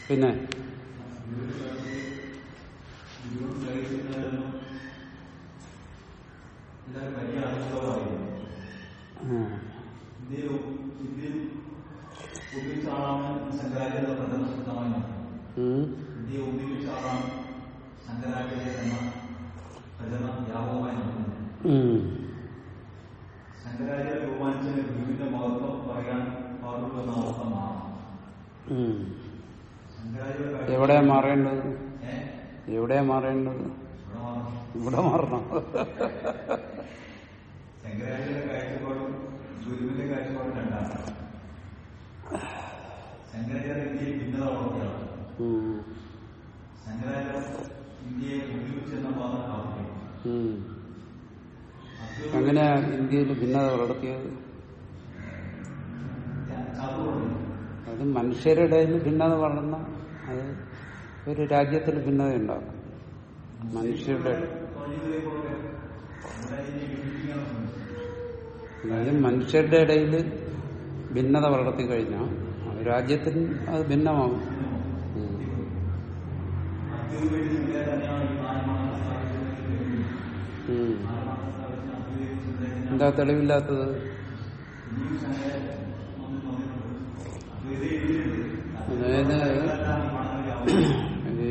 പിന്നെ എല്ലാവരും വലിയ ആളുകളായിരുന്നു ഉം. ഇന്ത്യയിൽ ഇന്ത്യയിൽ ഉപയോഗിച്ച ആളാണ് ശങ്കരാചാര്യ പ്രഥമ ശുദ്ധമായി ഉം. ഇന്ത്യയെ ഉപയോഗിച്ച ആളാണ് ശങ്കരാചാര്യ എന്ന പ്രചരണം വ്യാപകമായി നടക്കുന്നത് ഉം. ശങ്കരാചാര്യ ബഹുമാനിച്ച ഗുരുവിന്റെ മഹത്വം പറയാൻ പാടുള്ളൂ എന്ന അവസ്ഥ മാറണം ഉം. ശങ്കരാചാര്യ കാഴ്ച- എവിടെയാ മാറേണ്ടത് ഏ? എവിടെയാ മാറേണ്ടത് ഇവിടെ മാറണം. ഇവിടെ മാറണം ശങ്കരാചാര്യ കാഴ്ചപ്പാടും ഗുരുവിന്റെ കാഴ്ചപ്പാടും രണ്ടാണ് ശങ്കരാചാര്യ ഇന്ത്യയിൽ ഭിന്നത വളർത്തിയാണ് ഉം. ശങ്കരാചാര്യ ഇന്ത്യയെ ഉപയോഗിച്ചെന്ന വാദം ആവർത്തിക്കും ഉം. അത് എങ്ങനെയാ ഇന്ത്യയിൽ ഭിന്നത വളർത്തിയത് ചതുർവ്വം അത് മനുഷ്യരുടെ ഇടയിൽ ഭിന്നത വളർന്ന അത് ഒരു രാജ്യത്തിന് ഭിന്നത ഉണ്ടാക്കും മനുഷ്യരുടെ വഴികളിലൂടെ ഇവിടെ ഇനി വിഭജിക്കണം അതായത് മനുഷ്യരുടെ ഇടയിൽ ഭിന്നത വളർത്തി കഴിഞ്ഞാൽ അത് രാജ്യത്തിന് അത് ഭിന്നമാകും ഉം. അദ്വൈതം ഇവിടെ തന്നെയാണ് ഈ നാല് മതങ്ങൾ സ്ഥാപിച്ചത് ഉം. നാല് മതങ്ങൾ സ്ഥാപിച്ച അദ്വൈത ചിന്തകനെ എന്താ തെളിവില്ലാത്തത് ഇനിയും ശങ്കരാചാര്യ ഒന്നും തോന്നിയിട്ടുണ്ട് അദ്വൈത എഴുതിയിട്ടുണ്ട് അതായത് എല്ലാം ഈ മതങ്ങൾ വ്യാപിച്ചു ഈ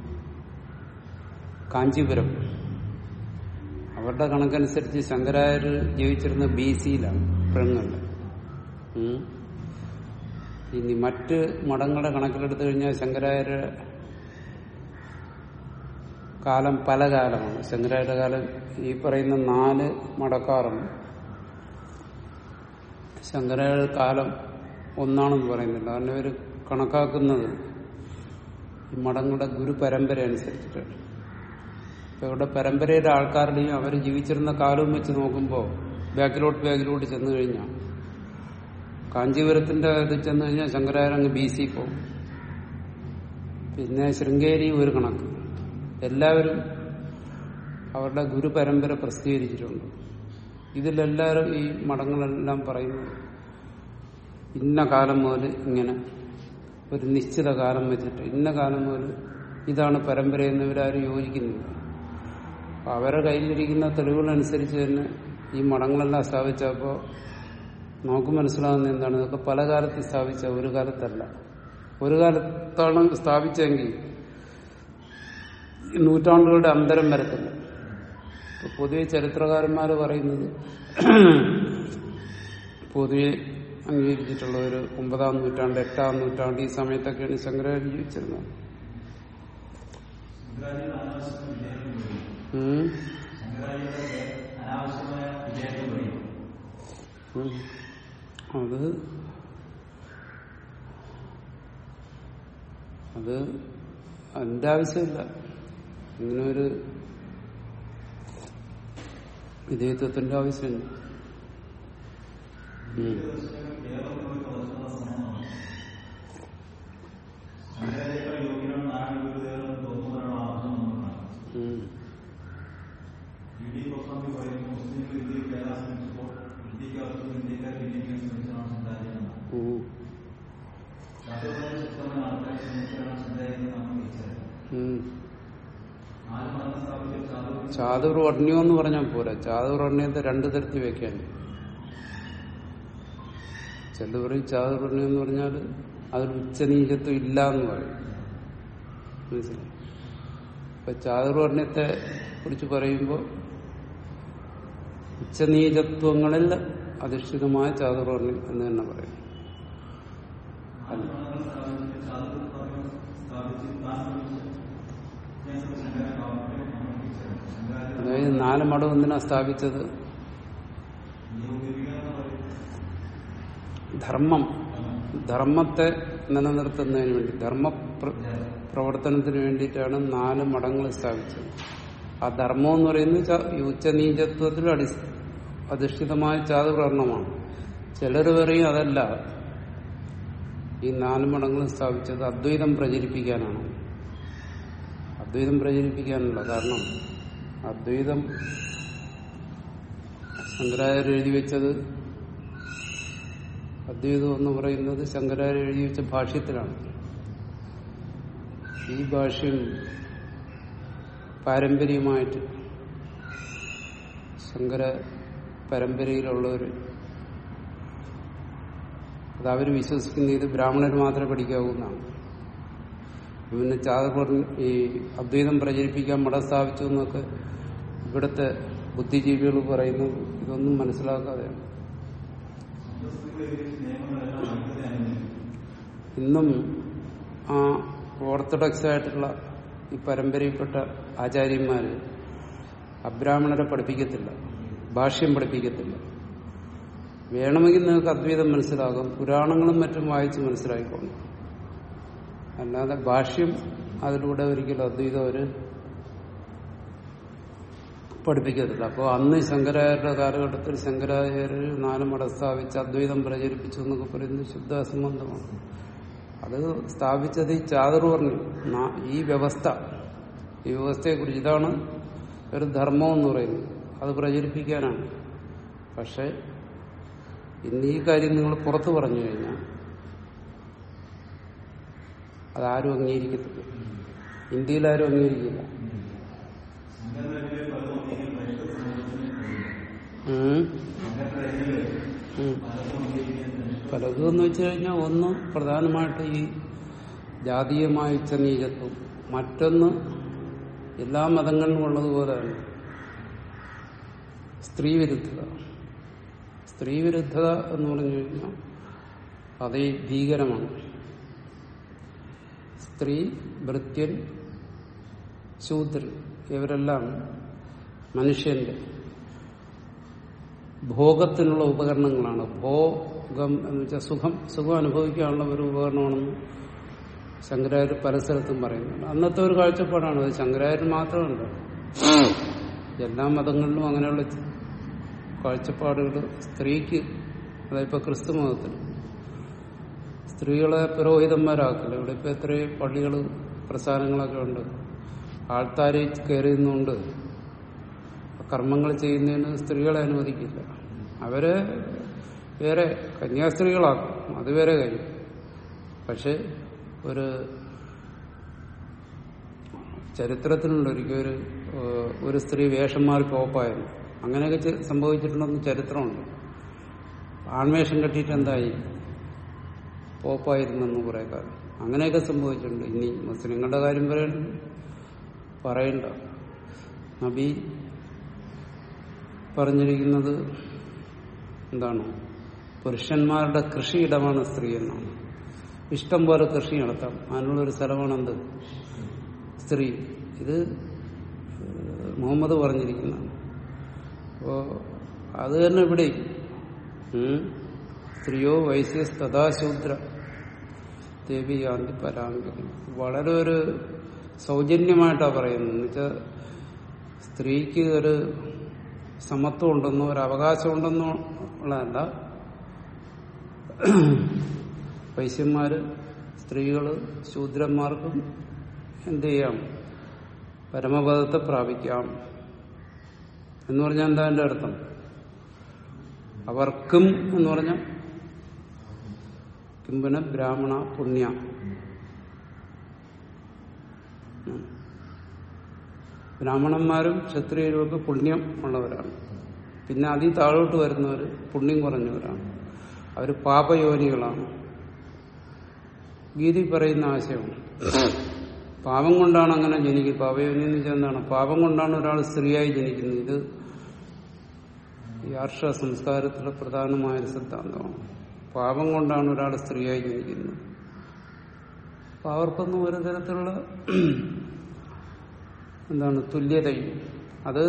കാഞ്ചീപുരം അവരുടെ കണക്കനുസരിച്ച് ശങ്കരായർ ജീവിച്ചിരുന്ന ബി സിയിലാണ് ഇപ്പോഴൊന്നുമല്ല ഉം. ഇനി മറ്റ് മഠങ്ങളുടെ കണക്കിലെടുത്തു കഴിഞ്ഞാൽ ശങ്കരായര് കാലം പല കാലമാണ് ശങ്കരായരുടെ കാലം ഈ പറയുന്ന നാല് മടക്കാറുണ്ട് ശങ്കരായ കാലം ഒന്നാണെന്ന് പറയുന്നില്ല കാരണം ഇവർ കണക്കാക്കുന്നത് ഈ മഠങ്ങളുടെ ഗുരു പരമ്പര അനുസരിച്ചിട്ടാണ് ഇപ്പൊ ഇവിടെ പരമ്പരയുടെ ആൾക്കാരുടെയും അവർ ജീവിച്ചിരുന്ന കാലവും വെച്ച് നോക്കുമ്പോൾ ബാക്കിലോട്ട് ബാക്കിലോട്ട് ചെന്നു കഴിഞ്ഞാൽ കാഞ്ചീപുരത്തിന്റെ ഇത് ചെന്ന് കഴിഞ്ഞാൽ ശങ്കരാചാര്യങ്ങ് ബി സി പോകും പിന്നെ ശൃംഗേരി ഒരു കണക്ക് എല്ലാവരും അവരുടെ ഗുരു പരമ്പര പ്രസിദ്ധീകരിച്ചിട്ടുണ്ട് ഇതിലെല്ലാവരും ഈ മഠങ്ങളെല്ലാം പറയുന്നത് ഇന്ന കാലം മുതൽ ഇങ്ങനെ ഒരു നിശ്ചിത കാലം വെച്ചിട്ട് ഇന്ന കാലം മുതൽ ഇതാണ് പരമ്പരയെന്ന് ഇവരാരും യോജിക്കുന്നില്ല അപ്പൊ അവരുടെ കയ്യിലിരിക്കുന്ന തെളിവുകളനുസരിച്ച് തന്നെ ഈ മഠങ്ങളെല്ലാം സ്ഥാപിച്ചപ്പോൾ നമുക്ക് മനസ്സിലാകുന്ന എന്താണ് ഇതൊക്കെ പല കാലത്ത് സ്ഥാപിച്ച ഒരു കാലത്തല്ല ഒരു കാലത്താണ് സ്ഥാപിച്ചെങ്കിൽ ഈ നൂറ്റാണ്ടുകളുടെ അന്തരം വരത്തില്ല ഇപ്പൊ പൊതുവെ ചരിത്രകാരന്മാർ പറയുന്നത് പൊതുവെ അംഗീകരിച്ചിട്ടുള്ള ഒരു ഒമ്പതാം നൂറ്റാണ്ട് എട്ടാം നൂറ്റാണ്ട് ഈ സമയത്തൊക്കെയാണ് ശങ്കരാചാര്യ ജീവിച്ചിരുന്നത് ശങ്കരാചാര്യ അനാവശ്യമായ വിജയം വഴി ഉം. ശങ്കരാചാര്യ അനാവശ്യമായ വിജയം വഴി ഉം. അത് അത് അതിന്റെ ആവശ്യമില്ല ഇങ്ങനെ ഒരു വിധേയത്വത്തിന്റെ ആവശ്യമില്ല ഉം. ശങ്കരാചാര്യ യോഗ്യനാണ് നാരായണ ഗുരുദേവൻ തോന്നുന്നവരാണ് ആവശ്യം നമുക്കാണ് ഉം. ഇ ഡി ഗോസ്വാമി പറയുന്നു മുസ്ലിംകൾ ഇന്ത്യയിൽ കയറാൻ ശ്രമിച്ചപ്പോൾ ഇന്ത്യക്കകത്തും ഇന്ത്യക്കാർ ഭിന്നിക്കാൻ ശ്രമിച്ചതാണ് ശങ്കരാചാര്യ ഉം. ശാസ്ത്രപരമായ ശക്തമായ ആൾക്കാരെ ശ്രമിച്ചാണ് ശങ്കരാചാര്യ നമ്മൾ വിളിച്ചത് ഉം. നാല് മതങ്ങൾ സ്ഥാപിച്ച ചാതുർ ചാതുർവർണ്ണ്യം എന്ന് പറഞ്ഞാൽ പോരാ ചാതുർവർണ്ണ്യത്തെ രണ്ടു തരത്തിൽ വെക്കാൻ ചില പറയും ചാതുർവർണ്ണ്യം എന്ന് പറഞ്ഞാൽ അതിൽ ഉച്ചനീചത്വം ഇല്ല എന്ന് പറയും മനസ്സിലായി ഇപ്പൊ ചാതുർവർണ്ണ്യത്തെ കുറിച്ച് പറയുമ്പോൾ ഉച്ചനീചത്വങ്ങളിൽ അധിഷ്ഠിതമായ ചാതുർവർണ്ണ്യം എന്ന് തന്നെ പറയും നാല് മതങ്ങൾ സ്ഥാപിച്ചിട്ട് ചാതുർ വർണ്ണം സ്ഥാപിച്ച് താൻ ശ്രമിച്ച ഞാൻ ശങ്കര കാവ്യം നമ്മൾ വിളിച്ചത് ശങ്കരാചാര്യ അതായത് നാല് മഠം എന്തിനാ സ്ഥാപിച്ചത് നിയോഗിക്കുക പറയും ധർമ്മം ധർമ്മത്തെ നിലനിർത്തുന്നതിന് വേണ്ടി ധർമ്മ പ്ര- പ്രവർത്തനത്തിന് വേണ്ടിയിട്ടാണ് നാല് മഠങ്ങൾ സ്ഥാപിച്ചത് ആ ധർമ്മം എന്ന് പറയുന്നത് ച- ഈ ഉച്ചനീചത്വത്തിൽ അടി അധിഷ്ഠിതമായ ചാതുവർണ്ണമാണ് ചിലർ പറയും അതല്ല ഈ നാല് മഠങ്ങൾ സ്ഥാപിച്ചത് അദ്വൈതം പ്രചരിപ്പിക്കാനാണ് അദ്വൈതം പ്രചരിപ്പിക്കാനല്ല കാരണം അദ്വൈതം ശങ്കരാചാര്യ എഴുതി വെച്ചത് അദ്വൈതം എന്ന് പറയുന്നത് ശങ്കരാചാര്യ എഴുതി വെച്ച ഭാഷ്യത്തിലാണ് ഈ ഭാഷ്യം പാരമ്പര്യമായിട്ട് ശങ്കര പരമ്പരയിലുള്ളവർ അത് അവർ വിശ്വസിക്കുന്ന ഇത് ബ്രാഹ്മണർ മാത്രമേ പഠിക്കാവൂ എന്നാണ് പിന്നെ ചാതകർ ഈ അദ്വൈതം പ്രചരിപ്പിക്കാൻ മടം സ്ഥാപിച്ചു എന്നൊക്കെ ഇവിടുത്തെ ബുദ്ധിജീവികൾ പറയുന്നത് ഇതൊന്നും മനസ്സിലാക്കാതെയാണ് നിയമങ്ങളെല്ലാം അന്ധത അനുവദിക്കും ഇന്നും ആ ഓർത്തഡോക്സ് ആയിട്ടുള്ള ഈ പരമ്പരയിൽപ്പെട്ട ആചാര്യന്മാര് അബ്രാഹ്മണരെ പഠിപ്പിക്കത്തില്ല ഭാഷ്യം പഠിപ്പിക്കത്തില്ല വേണമെങ്കിൽ നിങ്ങൾക്ക് അദ്വൈതം മനസ്സിലാകും പുരാണങ്ങളും മറ്റും വായിച്ച് മനസ്സിലാക്കിക്കോണം അല്ലാതെ ഭാഷ്യം അതിലൂടെ ഒരിക്കലും അദ്വൈതം അവര് പഠിപ്പിക്കത്തില്ല അപ്പോൾ അന്ന് ശങ്കരാചാര്യരുടെ കാലഘട്ടത്തിൽ ശങ്കരാചാര്യർ നാല് മട സ്ഥാപിച്ച് അദ്വൈതം പ്രചരിപ്പിച്ചു എന്നൊക്കെ പറയുന്നത് ശുദ്ധ അസംബന്ധമാണ് അത് സ്ഥാപിച്ചത് ഈ ചാതുർ പറഞ്ഞു നാ- ഈ വ്യവസ്ഥ ഈ വ്യവസ്ഥയെക്കുറിച്ച് ഇതാണ് ഒരു ധർമ്മം എന്ന് പറയുന്നത് അത് പ്രചരിപ്പിക്കാനാണ് പക്ഷെ ഇന്ന് ഈ കാര്യം നിങ്ങൾ പുറത്തു പറഞ്ഞു കഴിഞ്ഞാൽ അതാരും അംഗീകരിക്കത്തില്ല ഇന്ത്യയിൽ ആരും അംഗീകരിക്കില്ല സംഘടനയിലെ പലതും അംഗീകരിക്കാൻ പരിഷ്കൃത സമൂഹത്തിന് കഴിയും. ഉം. സംഘടനയിലെ ഉം. പലതും അംഗീകരിക്കാൻ പരിഷ്കൃത പലതും എന്ന് വെച്ച് കഴിഞ്ഞാൽ ഒന്ന് പ്രധാനമായിട്ട് ഈ ജാതീയമായ ഉച്ചനീചത്വം മറ്റൊന്ന് എല്ലാ മതങ്ങളിലും ഉള്ളതുപോലെ തന്നെ സ്ത്രീ വിരുദ്ധത സ്ത്രീ വിരുദ്ധത എന്ന് പറഞ്ഞു കഴിഞ്ഞാൽ അത് ഭീകരമാണ് സ്ത്രീ ഭൃത്യൻ ശൂദ്രൻ ഇവരെല്ലാം മനുഷ്യന്റെ ഭോഗത്തിനുള്ള ഉപകരണങ്ങളാണ് ഭോഗം എന്ന് വെച്ചാൽ സുഖം സുഖം അനുഭവിക്കാനുള്ള ഒരു ഉപകരണമാണെന്ന് ശങ്കരാചാര്യ പല സ്ഥലത്തും പറയുന്നുണ്ട് അന്നത്തെ ഒരു കാഴ്ചപ്പാടാണ് അത് ശങ്കരാചാര്യർ മാത്രമല്ല എല്ലാ മതങ്ങളിലും അങ്ങനെയുള്ള കാഴ്ചപ്പാടുകൾ സ്ത്രീക്ക് അതായപ്പോ ക്രിസ്തു മതത്തിൽ സ്ത്രീകളെ പുരോഹിതന്മാരാക്കില്ല ഇവിടെ ഇപ്പൊ എത്രയോ പള്ളികൾ പ്രസ്ഥാനങ്ങളൊക്കെ ഉണ്ട് ആൾത്താരെ കയറിയുന്നുണ്ട് കർമ്മങ്ങൾ ചെയ്യുന്നതിന് സ്ത്രീകളെ അനുവദിക്കില്ല അവരെ വേറെ കന്യാസ്ത്രീകളാക്കും അത് വേറെ കാര്യം പക്ഷെ ഒരു ചരിത്രത്തിലുണ്ട് ഒരിക്കൽ ഒരു ഏഹ്, ഒരു സ്ത്രീ വേഷം മാറി പോപ്പായിരുന്നു അങ്ങനെയൊക്കെ ചെ- സംഭവിച്ചിട്ടുണ്ടെന്ന് ചരിത്രമുണ്ട് ആൺവേഷം കെട്ടിയിട്ട് എന്തായി പോപ്പായിരുന്നെന്ന് കുറെ കാലം അങ്ങനെയൊക്കെ സംഭവിച്ചിട്ടുണ്ട് ഇനി മുസ്ലിങ്ങളുടെ കാര്യം പറയാൻ പറയണ്ട നബി പറഞ്ഞിരിക്കുന്നത് എന്താണ് പുരുഷന്മാരുടെ കൃഷിയിടമാണ് സ്ത്രീ എന്നാണ് ഇഷ്ടം പോലെ കൃഷി നടത്താം അതിനുള്ളൊരു സ്ഥലമാണ് എന്ത് സ്ത്രീ ഇത് ഏഹ്, മുഹമ്മദ് പറഞ്ഞിരിക്കുന്നതാണ് അപ്പോ അത് തന്നെ ഇവിടെ ഉം. സ്ത്രീയോ വൈശ്യസ് തഥാശൂദ്ര ദേവി ഗാന്ധി പരാങ്കി വളരെ ഒരു സൗജന്യമായിട്ടാണ് പറയുന്നത് എന്നുവെച്ചാൽ സ്ത്രീക്ക് ഒരു സമത്വം ഉണ്ടെന്നോ ഒരു അവകാശം ഉണ്ടെന്നോ ഉള്ളതല്ല വൈശ്യന്മാര് സ്ത്രീകള് ശൂദ്രന്മാർക്കും എന്ത് ചെയ്യാം പരമപദത്തെ പ്രാപിക്കാം എന്ന് പറഞ്ഞാൽ എന്താ എന്റെ അർത്ഥം അവർക്കും എന്ന് പറഞ്ഞാൽ കിംബന ബ്രാഹ്മണ പുണ്യ ഉം. ബ്രാഹ്മണന്മാരും ക്ഷത്രിയരും ഒക്കെ പുണ്യം ഉള്ളവരാണ് പിന്നെ അതി താഴോട്ട് വരുന്നവർ പുണ്യം കുറഞ്ഞവരാണ് അവർ പാപയോനികളാണ് ഗീതി പറയുന്ന ആശയമാണ് പാപം കൊണ്ടാണ് അങ്ങനെ ജനിക്കുന്നത് പാപയോനി എന്ന് വെച്ചാൽ എന്താണ് പാപം കൊണ്ടാണ് ഒരാൾ സ്ത്രീയായി ജനിക്കുന്നത് ഇത് ഈ ആർഷ സംസ്കാരത്തിലെ പ്രധാനമായ ഒരു സിദ്ധാന്തമാണ് പാപം കൊണ്ടാണ് ഒരാൾ സ്ത്രീയായി ജനിക്കുന്നത് അപ്പൊ അവർക്കൊന്നും ഒരു തരത്തിലുള്ള എന്താണ് തുല്യതയും അത്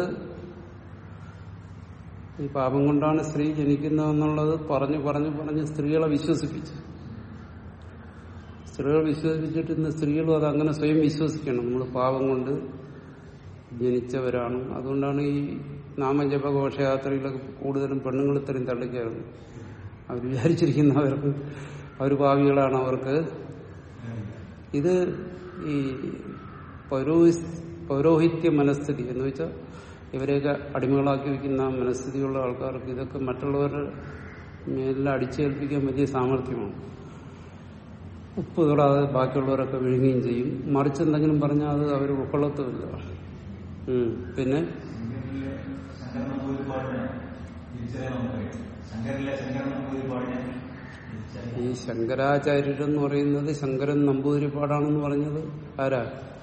ഈ പാപം കൊണ്ടാണ് സ്ത്രീ ജനിക്കുന്നതെന്നുള്ളത് പറഞ്ഞു പറഞ്ഞു പറഞ്ഞ് സ്ത്രീകളെ വിശ്വസിപ്പിച്ചു സ്ത്രീകൾ വിശ്വസിപ്പിച്ചിട്ട് ഇന്ന് സ്ത്രീകളും അത് അങ്ങനെ സ്വയം വിശ്വസിക്കണം നമ്മൾ പാപം കൊണ്ട് ജനിച്ചവരാണ് അതുകൊണ്ടാണ് ഈ നാമജപ ഘോഷയാത്രയിലൊക്കെ കൂടുതലും പെണ്ണുങ്ങൾ ഇത്രയും തള്ളിക്കയറുന്നത് അവർ വിചാരിച്ചിരിക്കുന്നവർക്ക് അവർ ഭാവികളാണ് അവർക്ക് ഇത് ഈ പൗരോഹി- പൗരോഹിത്യ മനസ്ഥിതി എന്ന് വെച്ചാൽ ഇവരെയൊക്കെ അടിമകളാക്കി വെക്കുന്ന ആ മനസ്ഥിതിയുള്ള ആൾക്കാർക്ക് ഇതൊക്കെ മറ്റുള്ളവരുടെ മേലിൽ അടിച്ചേൽപ്പിക്കാൻ വലിയ സാമർഥ്യമാണ് ഉപ്പ് തൊടാതെ ബാക്കിയുള്ളവരൊക്കെ വിഴുങ്ങുകയും ചെയ്യും മറിച്ച് എന്തെങ്കിലും പറഞ്ഞാൽ അത് അവർ ഉൾക്കൊള്ളത്തുമില്ല ഉം. പിന്നെ ശങ്കരനിലെ ശങ്കരൻ നമ്പൂതിരിപ്പാടിനെ തിരിച്ചറിയാൻ നമുക്ക് ശങ്കരനിലെ ശങ്കരൻ നമ്പൂതിരിപ്പാടിനെ തിരിച്ചറിയാൻ ഈ ശങ്കരാചാര്യരെന്ന് പറയുന്നത് ശങ്കരൻ നമ്പൂതിരിപ്പാടാണെന്ന് പറഞ്ഞത് ആരാ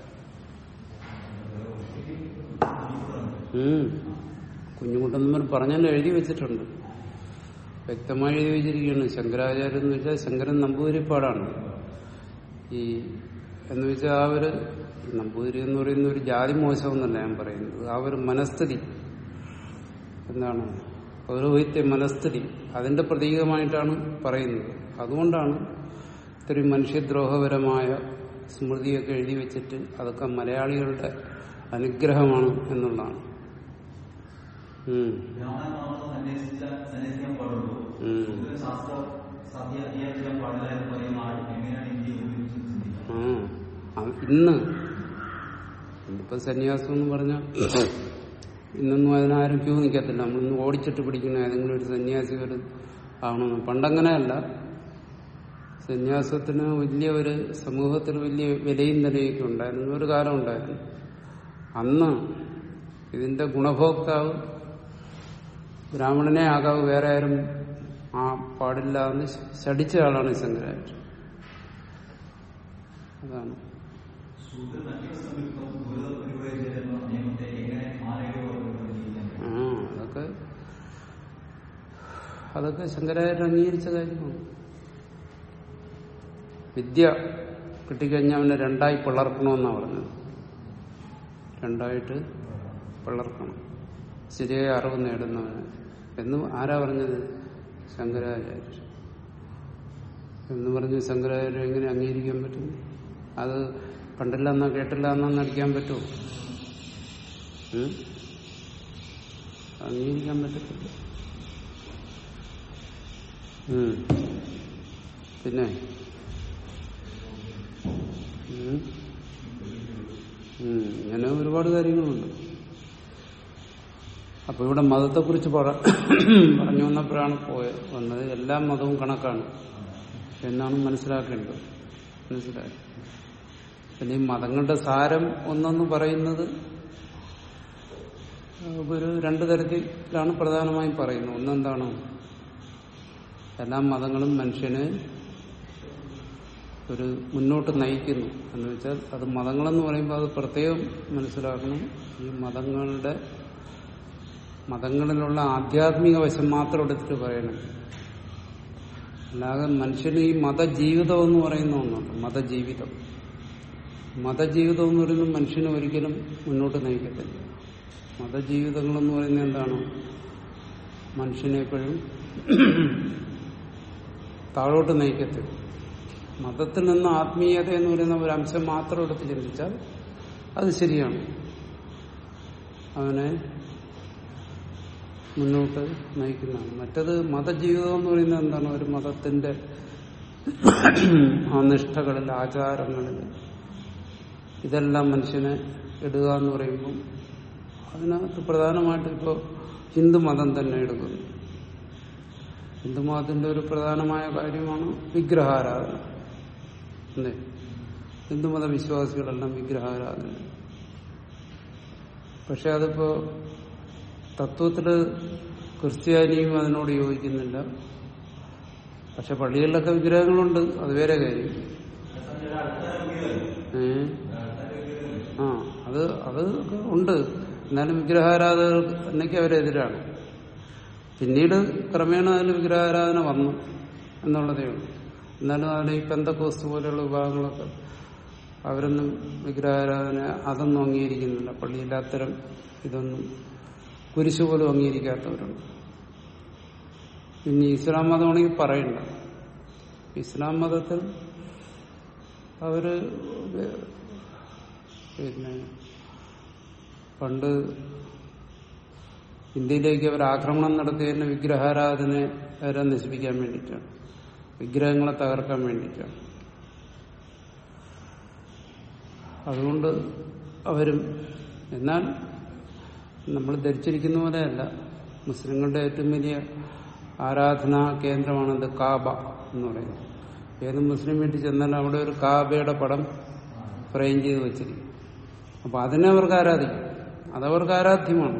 ഉം. കുഞ്ഞുകുട്ടന്മാർ പറഞ്ഞാൽ എഴുതി വെച്ചിട്ടുണ്ട് വ്യക്തമായി എഴുതി വെച്ചിരിക്കുകയാണ് ശങ്കരാചാര്യൻ എന്ന് വെച്ചാൽ ശങ്കരൻ നമ്പൂതിരിപ്പാടാണ് ഈ എന്ന് വെച്ചാൽ ആ ഒരു നമ്പൂതിരി എന്ന് പറയുന്ന ഒരു ജാതി മോശമെന്നല്ല ഞാൻ പറയുന്നത് ആ ഒരു മനസ്ഥിതി എന്താണ് പൗരോഹിത്യ മനസ്ഥിതി അതിന്റെ പ്രതീകമായിട്ടാണ് പറയുന്നത് അതുകൊണ്ടാണ് ഇത്രയും മനുഷ്യദ്രോഹപരമായ സ്മൃതിയൊക്കെ എഴുതി വെച്ചിട്ട് അതൊക്കെ മലയാളികളുടെ അനുഗ്രഹമാണ് എന്നുള്ളതാണ് ഉം. ബ്രാഹ്മണൻ മാത്രം സന്യസിച്ച സന്യസിക്കാൻ പാടുള്ളൂ ഉം. ശൂദ്രൻ ശാസ്ത്ര സദ്യ അധ്യയനം ചെയ്യാൻ പാടില്ല എന്ന് പറയുന്ന ആൾ എങ്ങനെയാണ് ഇന്ത്യ ഉപയോഗിച്ച് ചിന്തിക്കുക ആ ആ, ഇന്ന് ഇന്നിപ്പോ സന്യാസം എന്ന് പറഞ്ഞാൽ ഇന്നൊന്നും അതിനാരും ക്യൂ നിൽക്കത്തില്ല നമ്മളിന്ന് ഓടിച്ചിട്ട് പിടിക്കുന്ന ഏതെങ്കിലും ഒരു സന്യാസി ഒരു ആവണമെന്ന് പണ്ടങ്ങനെയല്ല സന്യാസത്തിന് വലിയ ഒരു സമൂഹത്തിൽ വലിയ വിലയും നിലയൊക്കെ ഉണ്ടായിരുന്നു ഒരു കാലം ഉണ്ടായിരുന്നു അന്ന് ഇതിന്റെ ഗുണഭോക്താവ് ബ്രാഹ്മണനെ ആകാവ് വേറെ ആരും ആ പാടില്ല എന്ന് ശടിച്ച ആളാണ് ഈ ശങ്കരാചാര്യൻ അതാണ് ശൂദ്രൻ അധിക സംയുക്തം ദുരിത പരിപ്രേക്ഷ എന്ന നിയമത്തെ എങ്ങനെ മാനവികവർഗം ജീവിക്കാൻ ആ അതൊക്കെ അതൊക്കെ ശങ്കരാചാര്യൻ അംഗീകരിച്ച കാര്യമാണ് വിദ്യ കിട്ടിക്കഴിഞ്ഞാൽ അവനെ രണ്ടായി പിളർക്കണമെന്നാണ് പറഞ്ഞത് രണ്ടായിട്ട് പിളർക്കണം ശരിയായ അറിവ് നേടുന്നവന് എന്ന് ആരാ പറഞ്ഞത് ശങ്കരാചാര്യർ എന്ന് പറഞ്ഞ് ശങ്കരാചാര്യ എങ്ങനെ അംഗീകരിക്കാൻ പറ്റും അത് കണ്ടില്ല എന്നാ കേട്ടില്ല എന്നാ നടിക്കാൻ പറ്റുമോ ഉം? അംഗീകരിക്കാൻ പറ്റത്തില്ല ഉം. പിന്നെ ഉം. ഉം. ഇങ്ങനെ ഒരുപാട് കാര്യങ്ങളുണ്ട് അപ്പൊ ഇവിടെ മതത്തെക്കുറിച്ച് പറ- പറഞ്ഞു വന്നപ്പോഴാണ് പോയത് വന്നത് എല്ലാ മതവും കണക്കാണ് എന്നാണ് മനസ്സിലാക്കേണ്ടത് മനസ്സിലായി പിന്നെ ഈ മതങ്ങളുടെ സാരം ഒന്നെന്ന് പറയുന്നത് ഒരു രണ്ടു തരത്തിലാണ് പ്രധാനമായും പറയുന്നത് ഒന്നെന്താണ് എല്ലാ മതങ്ങളും മനുഷ്യനെ ഒരു മുന്നോട്ട് നയിക്കുന്നു എന്ന് വെച്ചാൽ അത് മതങ്ങളെന്ന് പറയുമ്പോൾ അത് പ്രത്യേകം മനസ്സിലാക്കണം ഈ മതങ്ങളുടെ മതങ്ങളിലുള്ള ആധ്യാത്മിക വശം മാത്രം എടുത്തിട്ട് പറയണം അല്ലാതെ മനുഷ്യന് ഈ മതജീവിതം എന്ന് പറയുന്ന ഒന്നുണ്ട് മതജീവിതം മതജീവിതം എന്ന് പറയുന്നത് മനുഷ്യനെ ഒരിക്കലും മുന്നോട്ട് നയിക്കത്തില്ല മതജീവിതങ്ങളെന്ന് പറയുന്നത് എന്താണ് മനുഷ്യനെ എപ്പോഴും താഴോട്ട് നയിക്കത്തില്ല മതത്തിൽ നിന്ന് ആത്മീയത എന്ന് പറയുന്ന ഒരു അംശം മാത്രം എടുത്ത് ചിന്തിച്ചാൽ അത് ശരിയാണ് അവനെ മുന്നോട്ട് നയിക്കുന്നതാണ് മറ്റത് മതജീവിതം എന്ന് പറയുന്നത് എന്താണ് ഒരു മതത്തിന്റെ ആ നിഷ്ഠകളിൽ ആചാരങ്ങളിൽ ഇതെല്ലാം മനുഷ്യനെ ഇടുക എന്ന് പറയുമ്പോൾ അതിനകത്ത് പ്രധാനമായിട്ടും ഇപ്പോൾ ഹിന്ദുമതം തന്നെ എടുക്കുന്നു ഹിന്ദുമതത്തിന്റെ ഒരു പ്രധാനമായ കാര്യമാണ് വിഗ്രഹാരാധന അല്ലേ ഹിന്ദുമത വിശ്വാസികളെല്ലാം വിഗ്രഹാരാധന പക്ഷെ അതിപ്പോ തത്വത്തില് ക്രിസ്ത്യാനിയും അതിനോട് യോജിക്കുന്നില്ല പക്ഷെ പള്ളികളിലൊക്കെ വിഗ്രഹങ്ങളുണ്ട് അത് വേറെ കാര്യം ഏ ആ അത് അത് ഒക്കെ ഉണ്ട് എന്നാലും വിഗ്രഹാരാധനയ്ക്ക് അവരെതിരാണ് പിന്നീട് ക്രമേണ അതിൽ വിഗ്രഹാരാധന വന്നു എന്നുള്ളതേ ഉള്ളൂ എന്നാലും അതിൽ ഈ പെന്തക്കോസ്റ്റ് പോലെയുള്ള വിഭാഗങ്ങളൊക്കെ അവരൊന്നും വിഗ്രഹാരാധന അതൊന്നും അംഗീകരിക്കുന്നില്ല പള്ളിയിൽ അത്തരം ഇതൊന്നും കുരിശ് പോലും അംഗീകരിക്കാത്തവരുണ്ട് പിന്നെ ഇസ്ലാം മതമാണെങ്കിൽ പറയണ്ട ഇസ്ലാം മതത്തിൽ അവര് പിന്നെ പണ്ട് ഇന്ത്യയിലേക്ക് അവർ ആക്രമണം നടത്തിയതിന് വിഗ്രഹാരാധനയെ അവരെ നശിപ്പിക്കാൻ വേണ്ടിയിട്ടാണ് വിഗ്രഹങ്ങളെ തകർക്കാൻ വേണ്ടിയിട്ടാണ് അതുകൊണ്ട് അവരും എന്നാൽ നമ്മൾ ധരിച്ചിരിക്കുന്ന പോലെയല്ല മുസ്ലിങ്ങളുടെ ഏറ്റവും വലിയ ആരാധനാ കേന്ദ്രമാണത് കാബ എന്ന് പറയുന്നത് ഏത് മുസ്ലിം വീട്ടിൽ ചെന്നാലും അവിടെ ഒരു കാബയുടെ പടം ഫ്രെയിം ചെയ്ത് വെച്ചിരിക്കും അപ്പൊ അതിനെ അവർക്ക് ആരാധിക്കും അതവർക്ക് ആരാധ്യമാണ്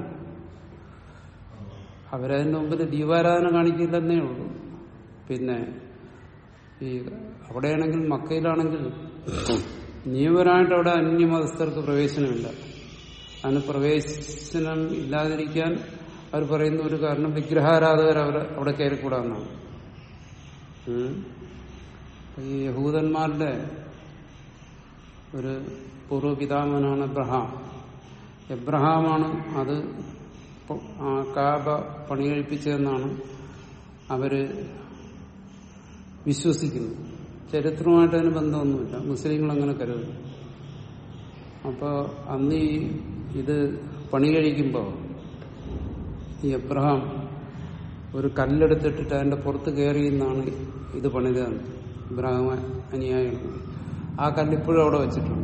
അവരതിന്റെ മുമ്പിൽ ദീപാരാധന കാണിക്കില്ലെന്നേ ഉള്ളൂ പിന്നെ ഈ അവിടെയാണെങ്കിൽ മക്കയിലാണെങ്കിൽ നിയമപരമായിട്ട് അവിടെ അന്യമതസ്ഥർക്ക് പ്രവേശനമില്ല അതിന് പ്രവേശനം ഇല്ലാതിരിക്കാൻ അവർ പറയുന്ന ഒരു കാരണം വിഗ്രഹാരാധകർ അവർ അവിടെ കയറിക്കൂടാന്നാണ് ഉം. ഈ യഹൂദന്മാരുടെ ഒരു പൂർവ്വപിതാമനാണ് എബ്രഹാം എബ്രഹാമാണ് അത് പ- ആ കാബ പണി കഴിപ്പിച്ചതെന്നാണ് അവര് വിശ്വസിക്കുന്നത് ചരിത്രമായിട്ട് അതിന് ബന്ധമൊന്നുമില്ല മുസ്ലിങ്ങൾ അങ്ങനെ കരുതുന്നു അപ്പൊ അന്ന് ഈ ഇത് പണി കഴിക്കുമ്പോൾ ഈ എബ്രഹാം ഒരു കല്ലെടുത്തിട്ടിട്ട് അതിന്റെ പുറത്ത് കയറി എന്നാണ് ഇത് പണിതതെന്ന് ഇബ്രാഹിം അനുയായികൾ ആ കല്ല് ഇപ്പോഴും അവിടെ വെച്ചിട്ടുണ്ട്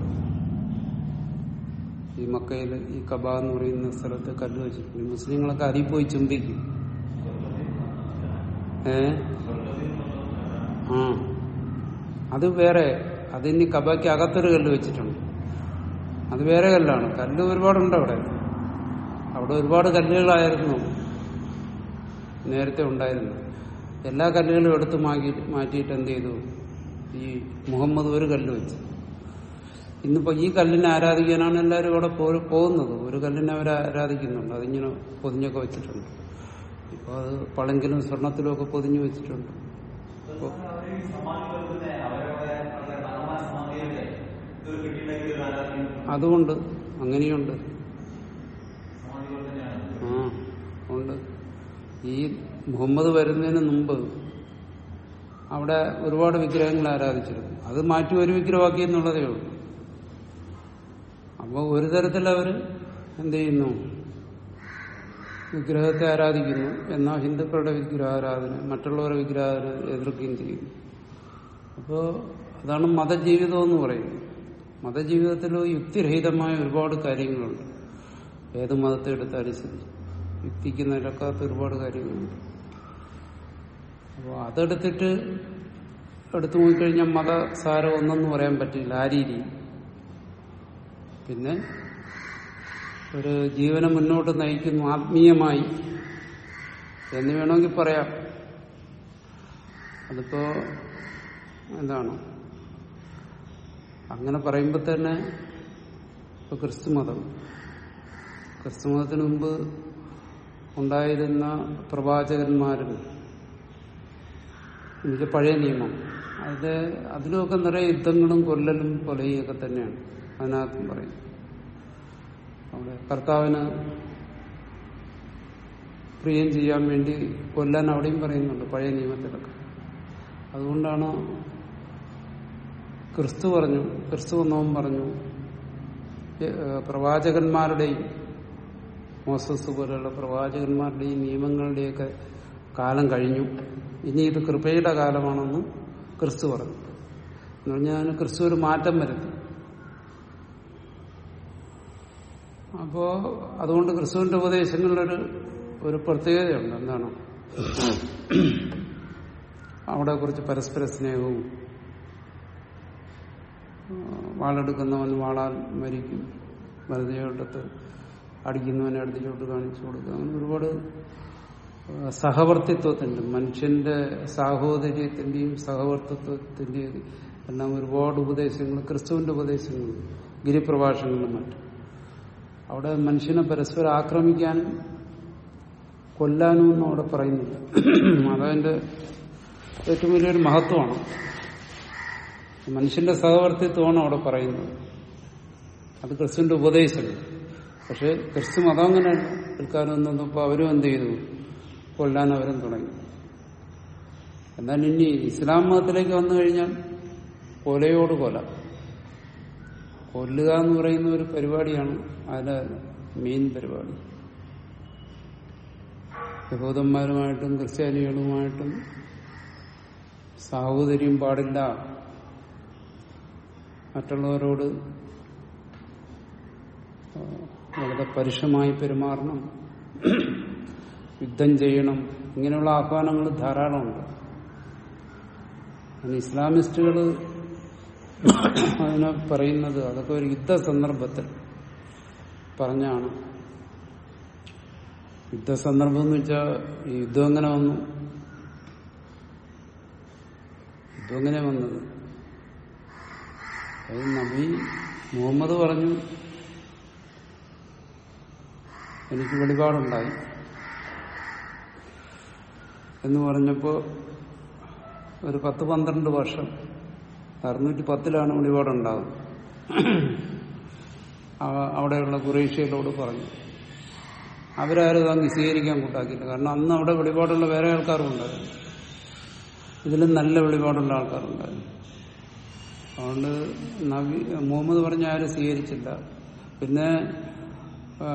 ഈ മക്കയിൽ ഈ കബ എന്ന് പറയുന്ന സ്ഥലത്ത് കല്ല് വെച്ചിട്ടുണ്ട് ഈ മുസ്ലിങ്ങളൊക്കെ അതിൽ പോയി ചുംബിക്കും ഏ ആ അത് വേറെ അതിന് കബയ്ക്ക് അകത്തൊരു കല്ല് വെച്ചിട്ടുണ്ട് അത് വേറെ കല്ലാണ് കല്ല് ഒരുപാടുണ്ട് അവിടെ അവിടെ ഒരുപാട് കല്ലുകളായിരുന്നു നേരത്തെ ഉണ്ടായിരുന്നു എല്ലാ കല്ലുകളും എടുത്ത് മാറ്റി മാറ്റിയിട്ട് എന്ത് ചെയ്തു ഈ മുഹമ്മദ് ഒരു കല്ല് വെച്ചു ഇന്നിപ്പോ ഈ കല്ലിനെ ആരാധിക്കാനാണ് എല്ലാവരും അവിടെ പോ- പോകുന്നത് ഒരു കല്ലിനെ അവർ ആരാധിക്കുന്നുണ്ട് അതിങ്ങനെ പൊതിഞ്ഞൊക്കെ വെച്ചിട്ടുണ്ട് ഇപ്പൊ അത് പളങ്കിലും സ്വർണത്തിലും ഒക്കെ പൊതിഞ്ഞു വെച്ചിട്ടുണ്ട് അപ്പൊ അവരെ ഈ സമാധികൾ തന്നെ അവരവരുടെ അവരുടെ ഭഗവാൻ സമാധിയുടെ ഇതൊരു കെട്ടിയിട്ടുണ്ടെങ്കിൽ ഒരു ആരാധന അതുകൊണ്ട് അങ്ങനെയുണ്ട് സമാധികൾ തന്നെയാണ് ആ ഉണ്ട് ഈ മുഹമ്മദ് വരുന്നതിന് മുമ്പ് അവിടെ ഒരുപാട് വിഗ്രഹങ്ങൾ ആരാധിച്ചിരുന്നു അത് മാറ്റി ഒരു വിഗ്രഹമാക്കി എന്നുള്ളതേ ഉള്ളൂ അപ്പോൾ ഒരു തരത്തിൽ അവർ എന്ത് ചെയ്യുന്നു വിഗ്രഹത്തെ ആരാധിക്കുന്നു എന്നാൽ ഹിന്ദുക്കളുടെ വിഗ്രഹാരാധന മറ്റുള്ളവരുടെ വിഗ്രഹാരാധന എതിർക്കുകയും ചെയ്യുന്നു അപ്പോൾ അതാണ് മതജീവിതം എന്ന് പറയുന്നത് മതജീവിതത്തിൽ യുക്തിരഹിതമായ ഒരുപാട് കാര്യങ്ങളുണ്ട് ഏത് മതത്തെ എടുത്താലും ശരി യുക്തിക്ക് നിരക്കാത്ത ഒരുപാട് കാര്യങ്ങളുണ്ട് അപ്പോൾ അതെടുത്തിട്ട് എടുത്തു നോക്കിക്കഴിഞ്ഞാൽ മതസാരം ഒന്നെന്ന് പറയാൻ പറ്റില്ല ആ രീതി പിന്നെ ഒരു ജീവനെ മുന്നോട്ട് നയിക്കുന്നു ആത്മീയമായി എന്ന് വേണമെങ്കിൽ പറയാം അതിപ്പോ എന്താണ് അങ്ങനെ പറയുമ്പോൾ തന്നെ ഇപ്പൊ ക്രിസ്തുമതം ക്രിസ്തുമതത്തിന് മുമ്പ് ഉണ്ടായിരുന്ന പ്രവാചകന്മാരും എനിക്ക് പഴയ നിയമം അത് അതിലുമൊക്കെ നിറയെ യുദ്ധങ്ങളും കൊല്ലലും കൊലയും ഒക്കെ തന്നെയാണ് അതിനകത്തും പറയും അവിടെ കർത്താവിന് പ്രിയം ചെയ്യാൻ വേണ്ടി കൊല്ലാൻ അവിടെയും പറയുന്നുണ്ട് പഴയ നിയമത്തിലൊക്കെ അതുകൊണ്ടാണ് ക്രിസ്തു പറഞ്ഞു ക്രിസ്തു വന്നവൻ പറഞ്ഞു ഏ, പ്രവാചകന്മാരുടെയും മോസസ് പോലെയുള്ള പ്രവാചകന്മാരുടെയും നിയമങ്ങളുടെയൊക്കെ കാലം കഴിഞ്ഞു ഇനി ഇത് കൃപയുടെ കാലമാണെന്ന് ക്രിസ്തു പറഞ്ഞു എന്ന് പറഞ്ഞാൽ അതിന് ക്രിസ്തു ഒരു മാറ്റം വരുത്തി അപ്പോ അതുകൊണ്ട് ക്രിസ്തുവിന്റെ ഉപദേശങ്ങളിലൊരു ഒരു പ്രത്യേകതയുണ്ട് എന്താണ് അവിടെ കുറച്ച് പരസ്പര സ്നേഹവും ആ, വാളെടുക്കുന്നവൻ വാളാൽ മരിക്കും വലതയോട്ടത്ത് അടിക്കുന്നവനെ അടുത്തിലോട്ട് കാണിച്ചു കൊടുക്കുക അങ്ങനെ ഒരുപാട് ആ, സഹവർത്തിത്വത്തിന്റെ മനുഷ്യന്റെ സാഹോദര്യത്തിന്റെയും സഹവർത്തിത്വത്തിന്റെയും എല്ലാം ഒരുപാട് ഉപദേശങ്ങൾ ക്രിസ്തുവിന്റെ ഉപദേശങ്ങൾ ഗിരിപ്രഭാഷണങ്ങളും മറ്റും അവിടെ മനുഷ്യനെ പരസ്പരം ആക്രമിക്കാനും കൊല്ലാനും ഒന്നും അവിടെ പറയുന്നില്ല അതതിന്റെ ഏറ്റവും വലിയൊരു മഹത്വമാണ് മനുഷ്യന്റെ സഹവർത്തിത്വമാണ് അവിടെ പറയുന്നത് അത് ക്രിസ്തുവിന്റെ ഉപദേശം പക്ഷെ ക്രിസ്തു മതം അങ്ങനെയല്ല പിൽക്കാലം വന്നപ്പോ അവരും എന്ത് ചെയ്തു കൊല്ലാൻ അവരും തുടങ്ങി എന്നാൽ ഇനി ഇസ്ലാം മതത്തിലേക്ക് വന്നു കഴിഞ്ഞാൽ കൊലയോട് കൊല കൊല്ലുക എന്ന് പറയുന്ന ഒരു പരിപാടിയാണ് അതിലെ മെയിൻ പരിപാടി യഹൂദന്മാരുമായിട്ടും ക്രിസ്ത്യാനികളുമായിട്ടും സാഹോദര്യം പാടില്ല മറ്റുള്ളവരോട് ആ, വളരെ പരുഷമായി പെരുമാറണം യുദ്ധം ചെയ്യണം ഇങ്ങനെയുള്ള ആഹ്വാനങ്ങൾ ധാരാളമുണ്ട് അതിന് ഇസ്ലാമിസ്റ്റുകൾ അതിനെ പറയുന്നത് അതൊക്കെ ഒരു യുദ്ധ സന്ദർഭത്തിൽ പറഞ്ഞാണ് യുദ്ധ സന്ദർഭം എന്ന് വെച്ചാൽ ഈ യുദ്ധം എങ്ങനെ വന്നു യുദ്ധം എങ്ങനെ വന്നത് അത് നബി മുഹമ്മദ് പറഞ്ഞു എനിക്ക് വെളിപാടുണ്ടായി എന്ന് പറഞ്ഞപ്പോ ഒരു പത്ത് പന്ത്രണ്ട് വർഷം അറുന്നൂറ്റി പത്തിലാണ് വെളിപാടുണ്ടാകുന്നത് അവ- അവിടെയുള്ള കുറേഷ്യയിലോട് പറഞ്ഞു അവരാരും അത് അംഗീകരിക്കാൻ കൂട്ടാക്കിയില്ല കാരണം അന്ന് അവിടെ വെളിപാടുള്ള വേറെ ആൾക്കാരും ഉണ്ടായിരുന്നു ഇതിലും നല്ല വെളിപാടുള്ള ആൾക്കാരുണ്ടായിരുന്നു അതുകൊണ്ട് നബി മുഹമ്മദ് പറഞ്ഞ ആരും സ്വീകരിച്ചില്ല പിന്നെ ആ,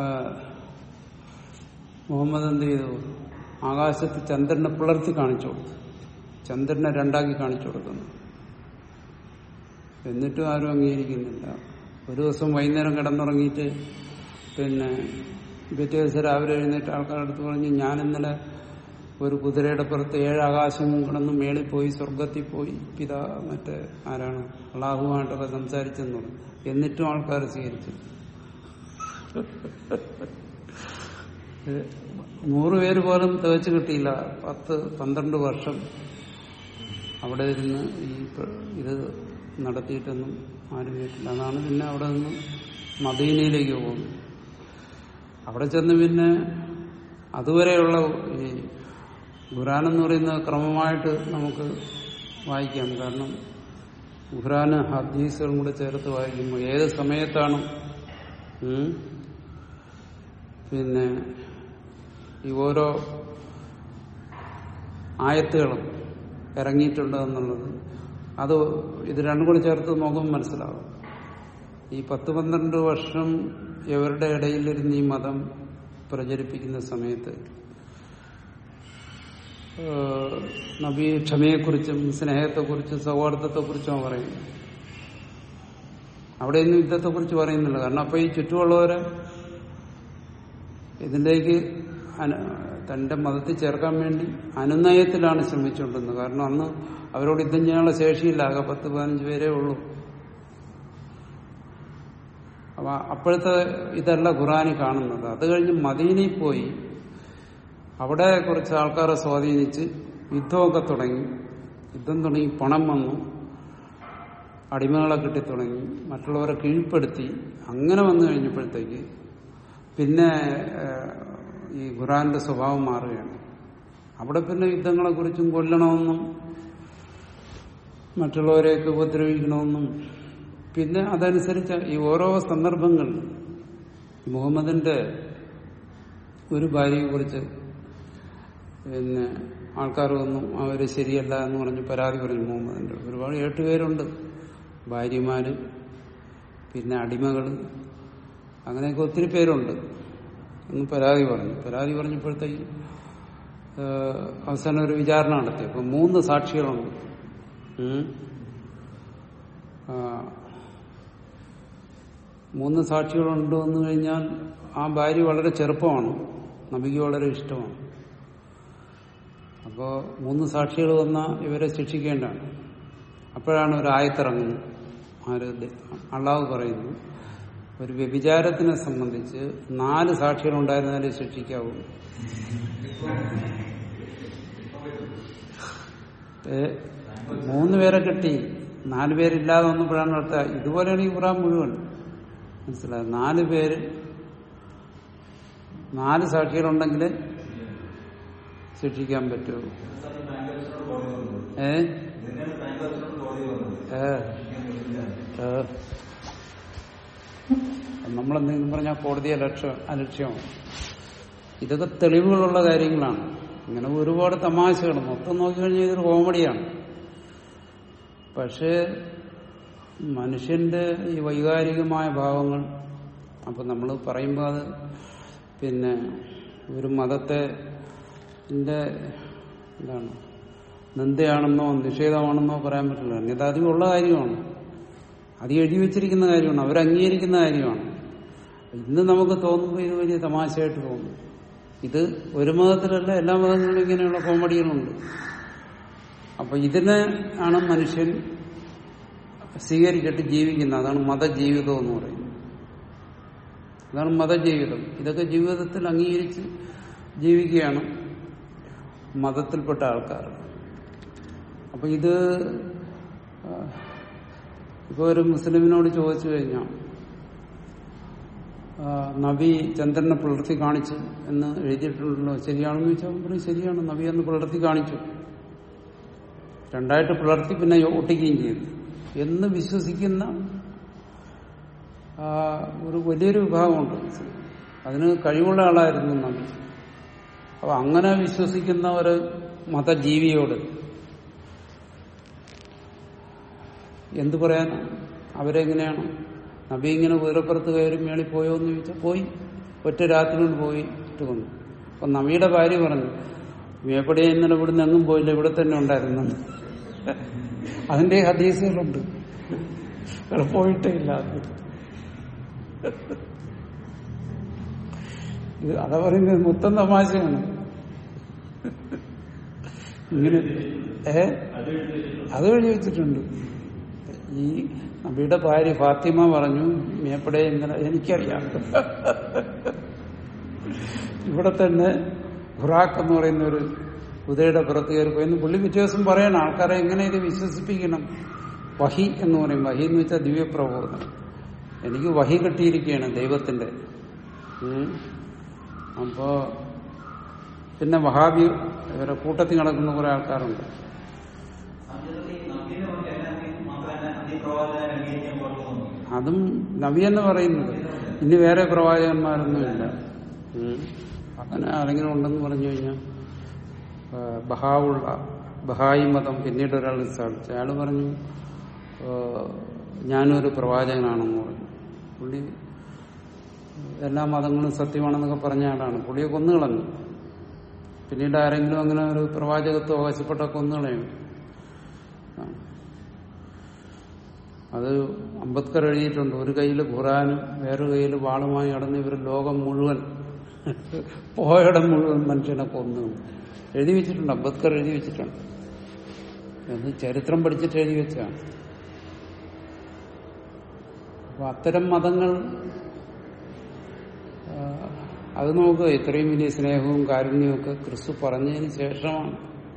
മുഹമ്മദ് എന്ത് ചെയ്തു ആകാശത്ത് ചന്ദ്രനെ പിളർത്തി കാണിച്ചു കൊടുത്തു ചന്ദ്രനെ രണ്ടാക്കി കാണിച്ചു കൊടുക്കുന്നു എന്നിട്ടും ആരും അംഗീകരിക്കുന്നില്ല ഒരു ദിവസം വൈകുന്നേരം കിടന്നുറങ്ങിയിട്ട് പിന്നെ പിറ്റേ ദിവസം രാവിലെ എഴുന്നേറ്റ് ആൾക്കാരുടെ അടുത്ത് പറഞ്ഞ് ഞാൻ ഇന്നലെ ഒരു കുതിരയുടെ പുറത്ത് ഏഴ് ആകാശവും കിടന്ന് മേളിൽ പോയി സ്വർഗത്തിൽ പോയി പിതാ മറ്റേ ആരാണ് അള്ളാഹുമായിട്ടൊക്കെ സംസാരിച്ചെന്ന് പറഞ്ഞു എന്നിട്ടും ആൾക്കാർ സ്വീകരിച്ചു ഏഹ് നൂറ് പേര് പോലും തികച്ചു കിട്ടിയില്ല പത്ത് പന്ത്രണ്ട് വർഷം അവിടെ ഇരുന്ന് ഈ പ്ര- ഇത് നടത്തിയിട്ടൊന്നും ആരും കേട്ടില്ല അതാണ് പിന്നെ അവിടെ നിന്ന് മദീനയിലേക്ക് പോകുന്നത് അവിടെ ചെന്ന് പിന്നെ അതുവരെയുള്ള ഈ ഖുറാൻ എന്ന് പറയുന്ന ക്രമമായിട്ട് നമുക്ക് വായിക്കാം കാരണം ഖുറാന് ഹദീസുകളും കൂടെ ചേർത്ത് വായിക്കുമ്പോൾ ഏത് സമയത്താണ് ഉം, പിന്നെ ഈ ഓരോ ആയത്തുകളും ഇറങ്ങിയിട്ടുണ്ട് എന്നുള്ളത് അത് ഇത് രണ്ടും കൂടി ചേർത്ത് നോക്കുമ്പോൾ മനസ്സിലാവും ഈ പത്ത് പന്ത്രണ്ട് വർഷം ഇവരുടെ ഇടയിലിരുന്ന് ഈ മതം പ്രചരിപ്പിക്കുന്ന സമയത്ത് ഏഹ്, നബി ക്ഷമയെക്കുറിച്ചും സ്നേഹത്തെക്കുറിച്ചും സൗഹാർദ്ദത്തെക്കുറിച്ചും പറയുന്നു അവിടെയൊന്നും യുദ്ധത്തെക്കുറിച്ച് പറയുന്നില്ല കാരണം അപ്പൊ ഈ ചുറ്റുമുള്ളവരെ ഇതിലേക്ക് അന- തന്റെ മതത്തിൽ ചേർക്കാൻ വേണ്ടി അനുനയത്തിലാണ് ശ്രമിച്ചുകൊണ്ടിരുന്നത് കാരണം അന്ന് അവരോട് യുദ്ധം ചെയ്യാനുള്ള ശേഷിയില്ല ആകെ പത്ത് പതിനഞ്ച് പേരേ ഉള്ളൂ അപ്പൊ അപ്പോഴത്തെ ഇതല്ല ഖുറാനി കാണുന്നത് അത് കഴിഞ്ഞ് മദീനയിൽ പോയി അവിടെ കുറച്ച് ആൾക്കാരെ സ്വാധീനിച്ച് യുദ്ധമൊക്കെ തുടങ്ങി യുദ്ധം തുടങ്ങി പണം വന്നു അടിമകളെ കിട്ടിത്തുടങ്ങി മറ്റുള്ളവരെ കീഴ്പ്പെടുത്തി അങ്ങനെ വന്നു കഴിഞ്ഞപ്പോഴത്തേക്ക് പിന്നെ ഏഹ്, ഈ ഖുറാന്റെ സ്വഭാവം മാറുകയാണ് അവിടെ പിന്നെ യുദ്ധങ്ങളെ കുറിച്ചും കൊല്ലണമെന്നും മറ്റുള്ളവരെയൊക്കെ ഉപദ്രവിക്കണമെന്നും പിന്നെ അതനുസരിച്ച് ഈ ഓരോ സന്ദർഭങ്ങളിൽ മുഹമ്മദിന്റെ ഒരു ഭാര്യയെ കുറിച്ച് പിന്നെ ആൾക്കാർ ഒന്നും അവര് ശരിയല്ല എന്ന് പറഞ്ഞ് പരാതി പറഞ്ഞു മുഹമ്മദിന്റെ ഒരുപാട് ഏട്ടുപേരുണ്ട് ഭാര്യമാര് പിന്നെ അടിമകള് അങ്ങനെയൊക്കെ ഒത്തിരി പേരുണ്ട് എന്ന് പരാതി പറഞ്ഞു പരാതി പറഞ്ഞപ്പോഴത്തേക്ക് ഏഹ്, അവസാനം ഒരു വിചാരണ നടത്തി അപ്പൊ മൂന്ന് സാക്ഷികളുണ്ട് ഉം. ആ, മൂന്ന് സാക്ഷികളുണ്ട് വന്നു കഴിഞ്ഞാൽ ആ ഭാര്യ വളരെ ചെറുപ്പമാണ് നബിക്ക് വളരെ ഇഷ്ടമാണ് അപ്പോ മൂന്ന് സാക്ഷികൾ വന്ന ഇവരെ ശിക്ഷിക്കേണ്ടതാണ് അപ്പോഴാണ് ഒരു ആയത്തിറങ്ങുന്നത് ആര് ദ- അള്ളാഹു പറയുന്നു ഒരു വ്യഭിചാരത്തിനെ സംബന്ധിച്ച് നാല് സാക്ഷികളുണ്ടായിരുന്നാലേ ശിക്ഷിക്കാവൂ ഏ, മൂന്ന് പേരെ കിട്ടി നാല് പേരില്ലാതെ വന്നപ്പോഴാണ് അടുത്ത ഇതുപോലെയാണ് ഈ ഖുറാൻ മുഴുവൻ മനസ്സിലായത് നാല് പേര് നാല് സാക്ഷികളുണ്ടെങ്കിൽ ശിക്ഷിക്കാൻ പറ്റുമോ ഏ ഏ ഏ. നമ്മളെന്തെങ്കിലും പറഞ്ഞാൽ കോടതിയെ ലക്ഷ്യം അലക്ഷ്യമാണ് ഇതൊക്കെ തെളിവുകളുള്ള കാര്യങ്ങളാണ് ഇങ്ങനെ ഒരുപാട് തമാശകൾ മൊത്തം നോക്കിക്കഴിഞ്ഞാൽ ഇതൊരു കോമഡിയാണ് പക്ഷേ മനുഷ്യന്റെ ഈ വൈകാരികമായ ഭാവങ്ങൾ അപ്പൊ നമ്മൾ പറയുമ്പോൾ അത് പിന്നെ ഒരു മതത്തെ ന്റെ എന്താണ് നിന്ദയാണെന്നോ നിഷേധമാണെന്നോ പറയാൻ പറ്റില്ല ഇത് അധികമുള്ള കാര്യമാണ് അത് എഴുതി വെച്ചിരിക്കുന്ന കാര്യമാണ് അവരംഗീകരിക്കുന്ന കാര്യമാണ് ഇന്ന് നമുക്ക് തോന്നുമ്പോൾ ഇത് വലിയ തമാശയായിട്ട് തോന്നും ഇത് ഒരു മതത്തിലല്ല എല്ലാ മതങ്ങളിലും ഇങ്ങനെയുള്ള കോമഡികളുണ്ട് അപ്പൊ ഇതിനെ ആണ് മനുഷ്യൻ സ്വീകരിച്ചിട്ട് ജീവിക്കുന്നത് അതാണ് മതജീവിതം എന്ന് പറയുന്നത് അതാണ് മതജീവിതം ഇതൊക്കെ ജീവിതത്തിൽ അംഗീകരിച്ച് ജീവിക്കുകയാണ് മതത്തിൽപ്പെട്ട ആൾക്കാർ അപ്പൊ ഇത് ഇപ്പൊ ഒരു മുസ്ലിമിനോട് ചോദിച്ചു കഴിഞ്ഞാൽ ആ, നബി ചന്ദ്രനെ പുലർത്തി കാണിച്ചു എന്ന് എഴുതിയിട്ടുണ്ടല്ലോ ശരിയാണെന്ന് ചോദിച്ചാൽ അവൻ പറയും ശരിയാണ് നബി എന്ന് പുലർത്തി കാണിച്ചു രണ്ടായിട്ട് പുലർത്തി പിന്നെ ഒട്ടിക്കുകയും ചെയ്തു എന്ന് വിശ്വസിക്കുന്ന ആ, ഒരു വലിയൊരു വിഭാഗമുണ്ട് അതിന് കഴിവുള്ള ആളായിരുന്നു നബി അപ്പൊ അങ്ങനെ വിശ്വസിക്കുന്ന ഒരു മതജീവിയോട് എന്തു പറയാനാണ് അവരെങ്ങനെയാണ് നബി ഇങ്ങനെ കുതിരപ്പുറത്ത് കയറി മേളിൽ പോയോ എന്ന് ചോദിച്ചാൽ പോയി ഒറ്റ രാത്രി കൊണ്ട് പോയി ഇട്ട് വന്നു അപ്പൊ നബിയുടെ ഭാര്യ പറഞ്ഞു മേപ്പടിയെ ഇന്നലെ ഇവിടുന്ന് എങ്ങും പോയില്ല ഇവിടെ തന്നെ ഉണ്ടായിരുന്നു അതിന്റെ ഹദീസുകളുണ്ട് ഇവിടെ പോയിട്ടേ ഇല്ല അത്. ഇത് അതാ പറയുന്നത് മൊത്തം തമാശയാണ് ഇങ്ങനെ ഏ അത് എഴുതി വെച്ചിട്ടുണ്ട് ഈ നബിയുടെ ഭാര്യ ഫാത്തിമ പറഞ്ഞു മേപ്പടെ ഇന്നലെ എനിക്കറിയാം ഇവിടെ തന്നെ ഖുറാഖ് എന്ന് പറയുന്ന ഒരു കുതിരയുടെ പുറത്ത് കയറി പോയെന്ന് പുള്ളി വ്യത്യാസം പറയണം ആൾക്കാരെ എങ്ങനെ ഇത് വിശ്വസിപ്പിക്കണം വഹി എന്ന് പറയും വഹി എന്ന് വെച്ചാൽ ദിവ്യപ്രബോധനം എനിക്ക് വഹി കിട്ടിയിരിക്കുകയാണ് ദൈവത്തിന്റെ ഉം. അപ്പോ പിന്നെ വഹാബി ഇവരെ കൂട്ടത്തിൽ നടക്കുന്ന കുറെ ആൾക്കാരുണ്ട് അതും നബി എന്ന് പറയുന്നത് ഇനി വേറെ പ്രവാചകന്മാരൊന്നുമില്ല ഉം. അങ്ങനെ ആരെങ്കിലും ഉണ്ടെന്ന് പറഞ്ഞു കഴിഞ്ഞാൽ ആ, ബഹാവുള്ള ബഹായി മതം പിന്നീട് ഒരാൾ സ്ഥാപിച്ചു അയാൾ പറഞ്ഞു ആ, ഞാനൊരു പ്രവാചകനാണെന്ന് പറഞ്ഞു പുള്ളി എല്ലാ മതങ്ങളും സത്യമാണെന്നൊക്കെ പറഞ്ഞ ആളാണ് പുള്ളിയെ കൊന്നുകളഞ്ഞു പിന്നീട് ആരെങ്കിലും അങ്ങനെ ഒരു പ്രവാചകത്വം അവകാശപ്പെട്ട കൊന്നുകളയും ആ. അത് അംബേദ്കർ എഴുതിയിട്ടുണ്ട് ഒരു കയ്യിൽ ഖുറാനും വേറൊരു കയ്യിൽ വാളുമായി കടന്ന് ഇവർ ലോകം മുഴുവൻ പോയടം മുഴുവൻ മനുഷ്യനെ കൊന്നു എഴുതി വെച്ചിട്ടുണ്ട് അംബേദ്കർ എഴുതി വെച്ചിട്ടുണ്ട് അത് ചരിത്രം പഠിച്ചിട്ട് എഴുതി വെച്ചാണ് അപ്പൊ അത്തരം മതങ്ങൾ ആ, അത് നോക്കുക ഇത്രയും വലിയ സ്നേഹവും കാരുണ്യവും ഒക്കെ ക്രിസ്തു പറഞ്ഞതിന് ശേഷമാണ്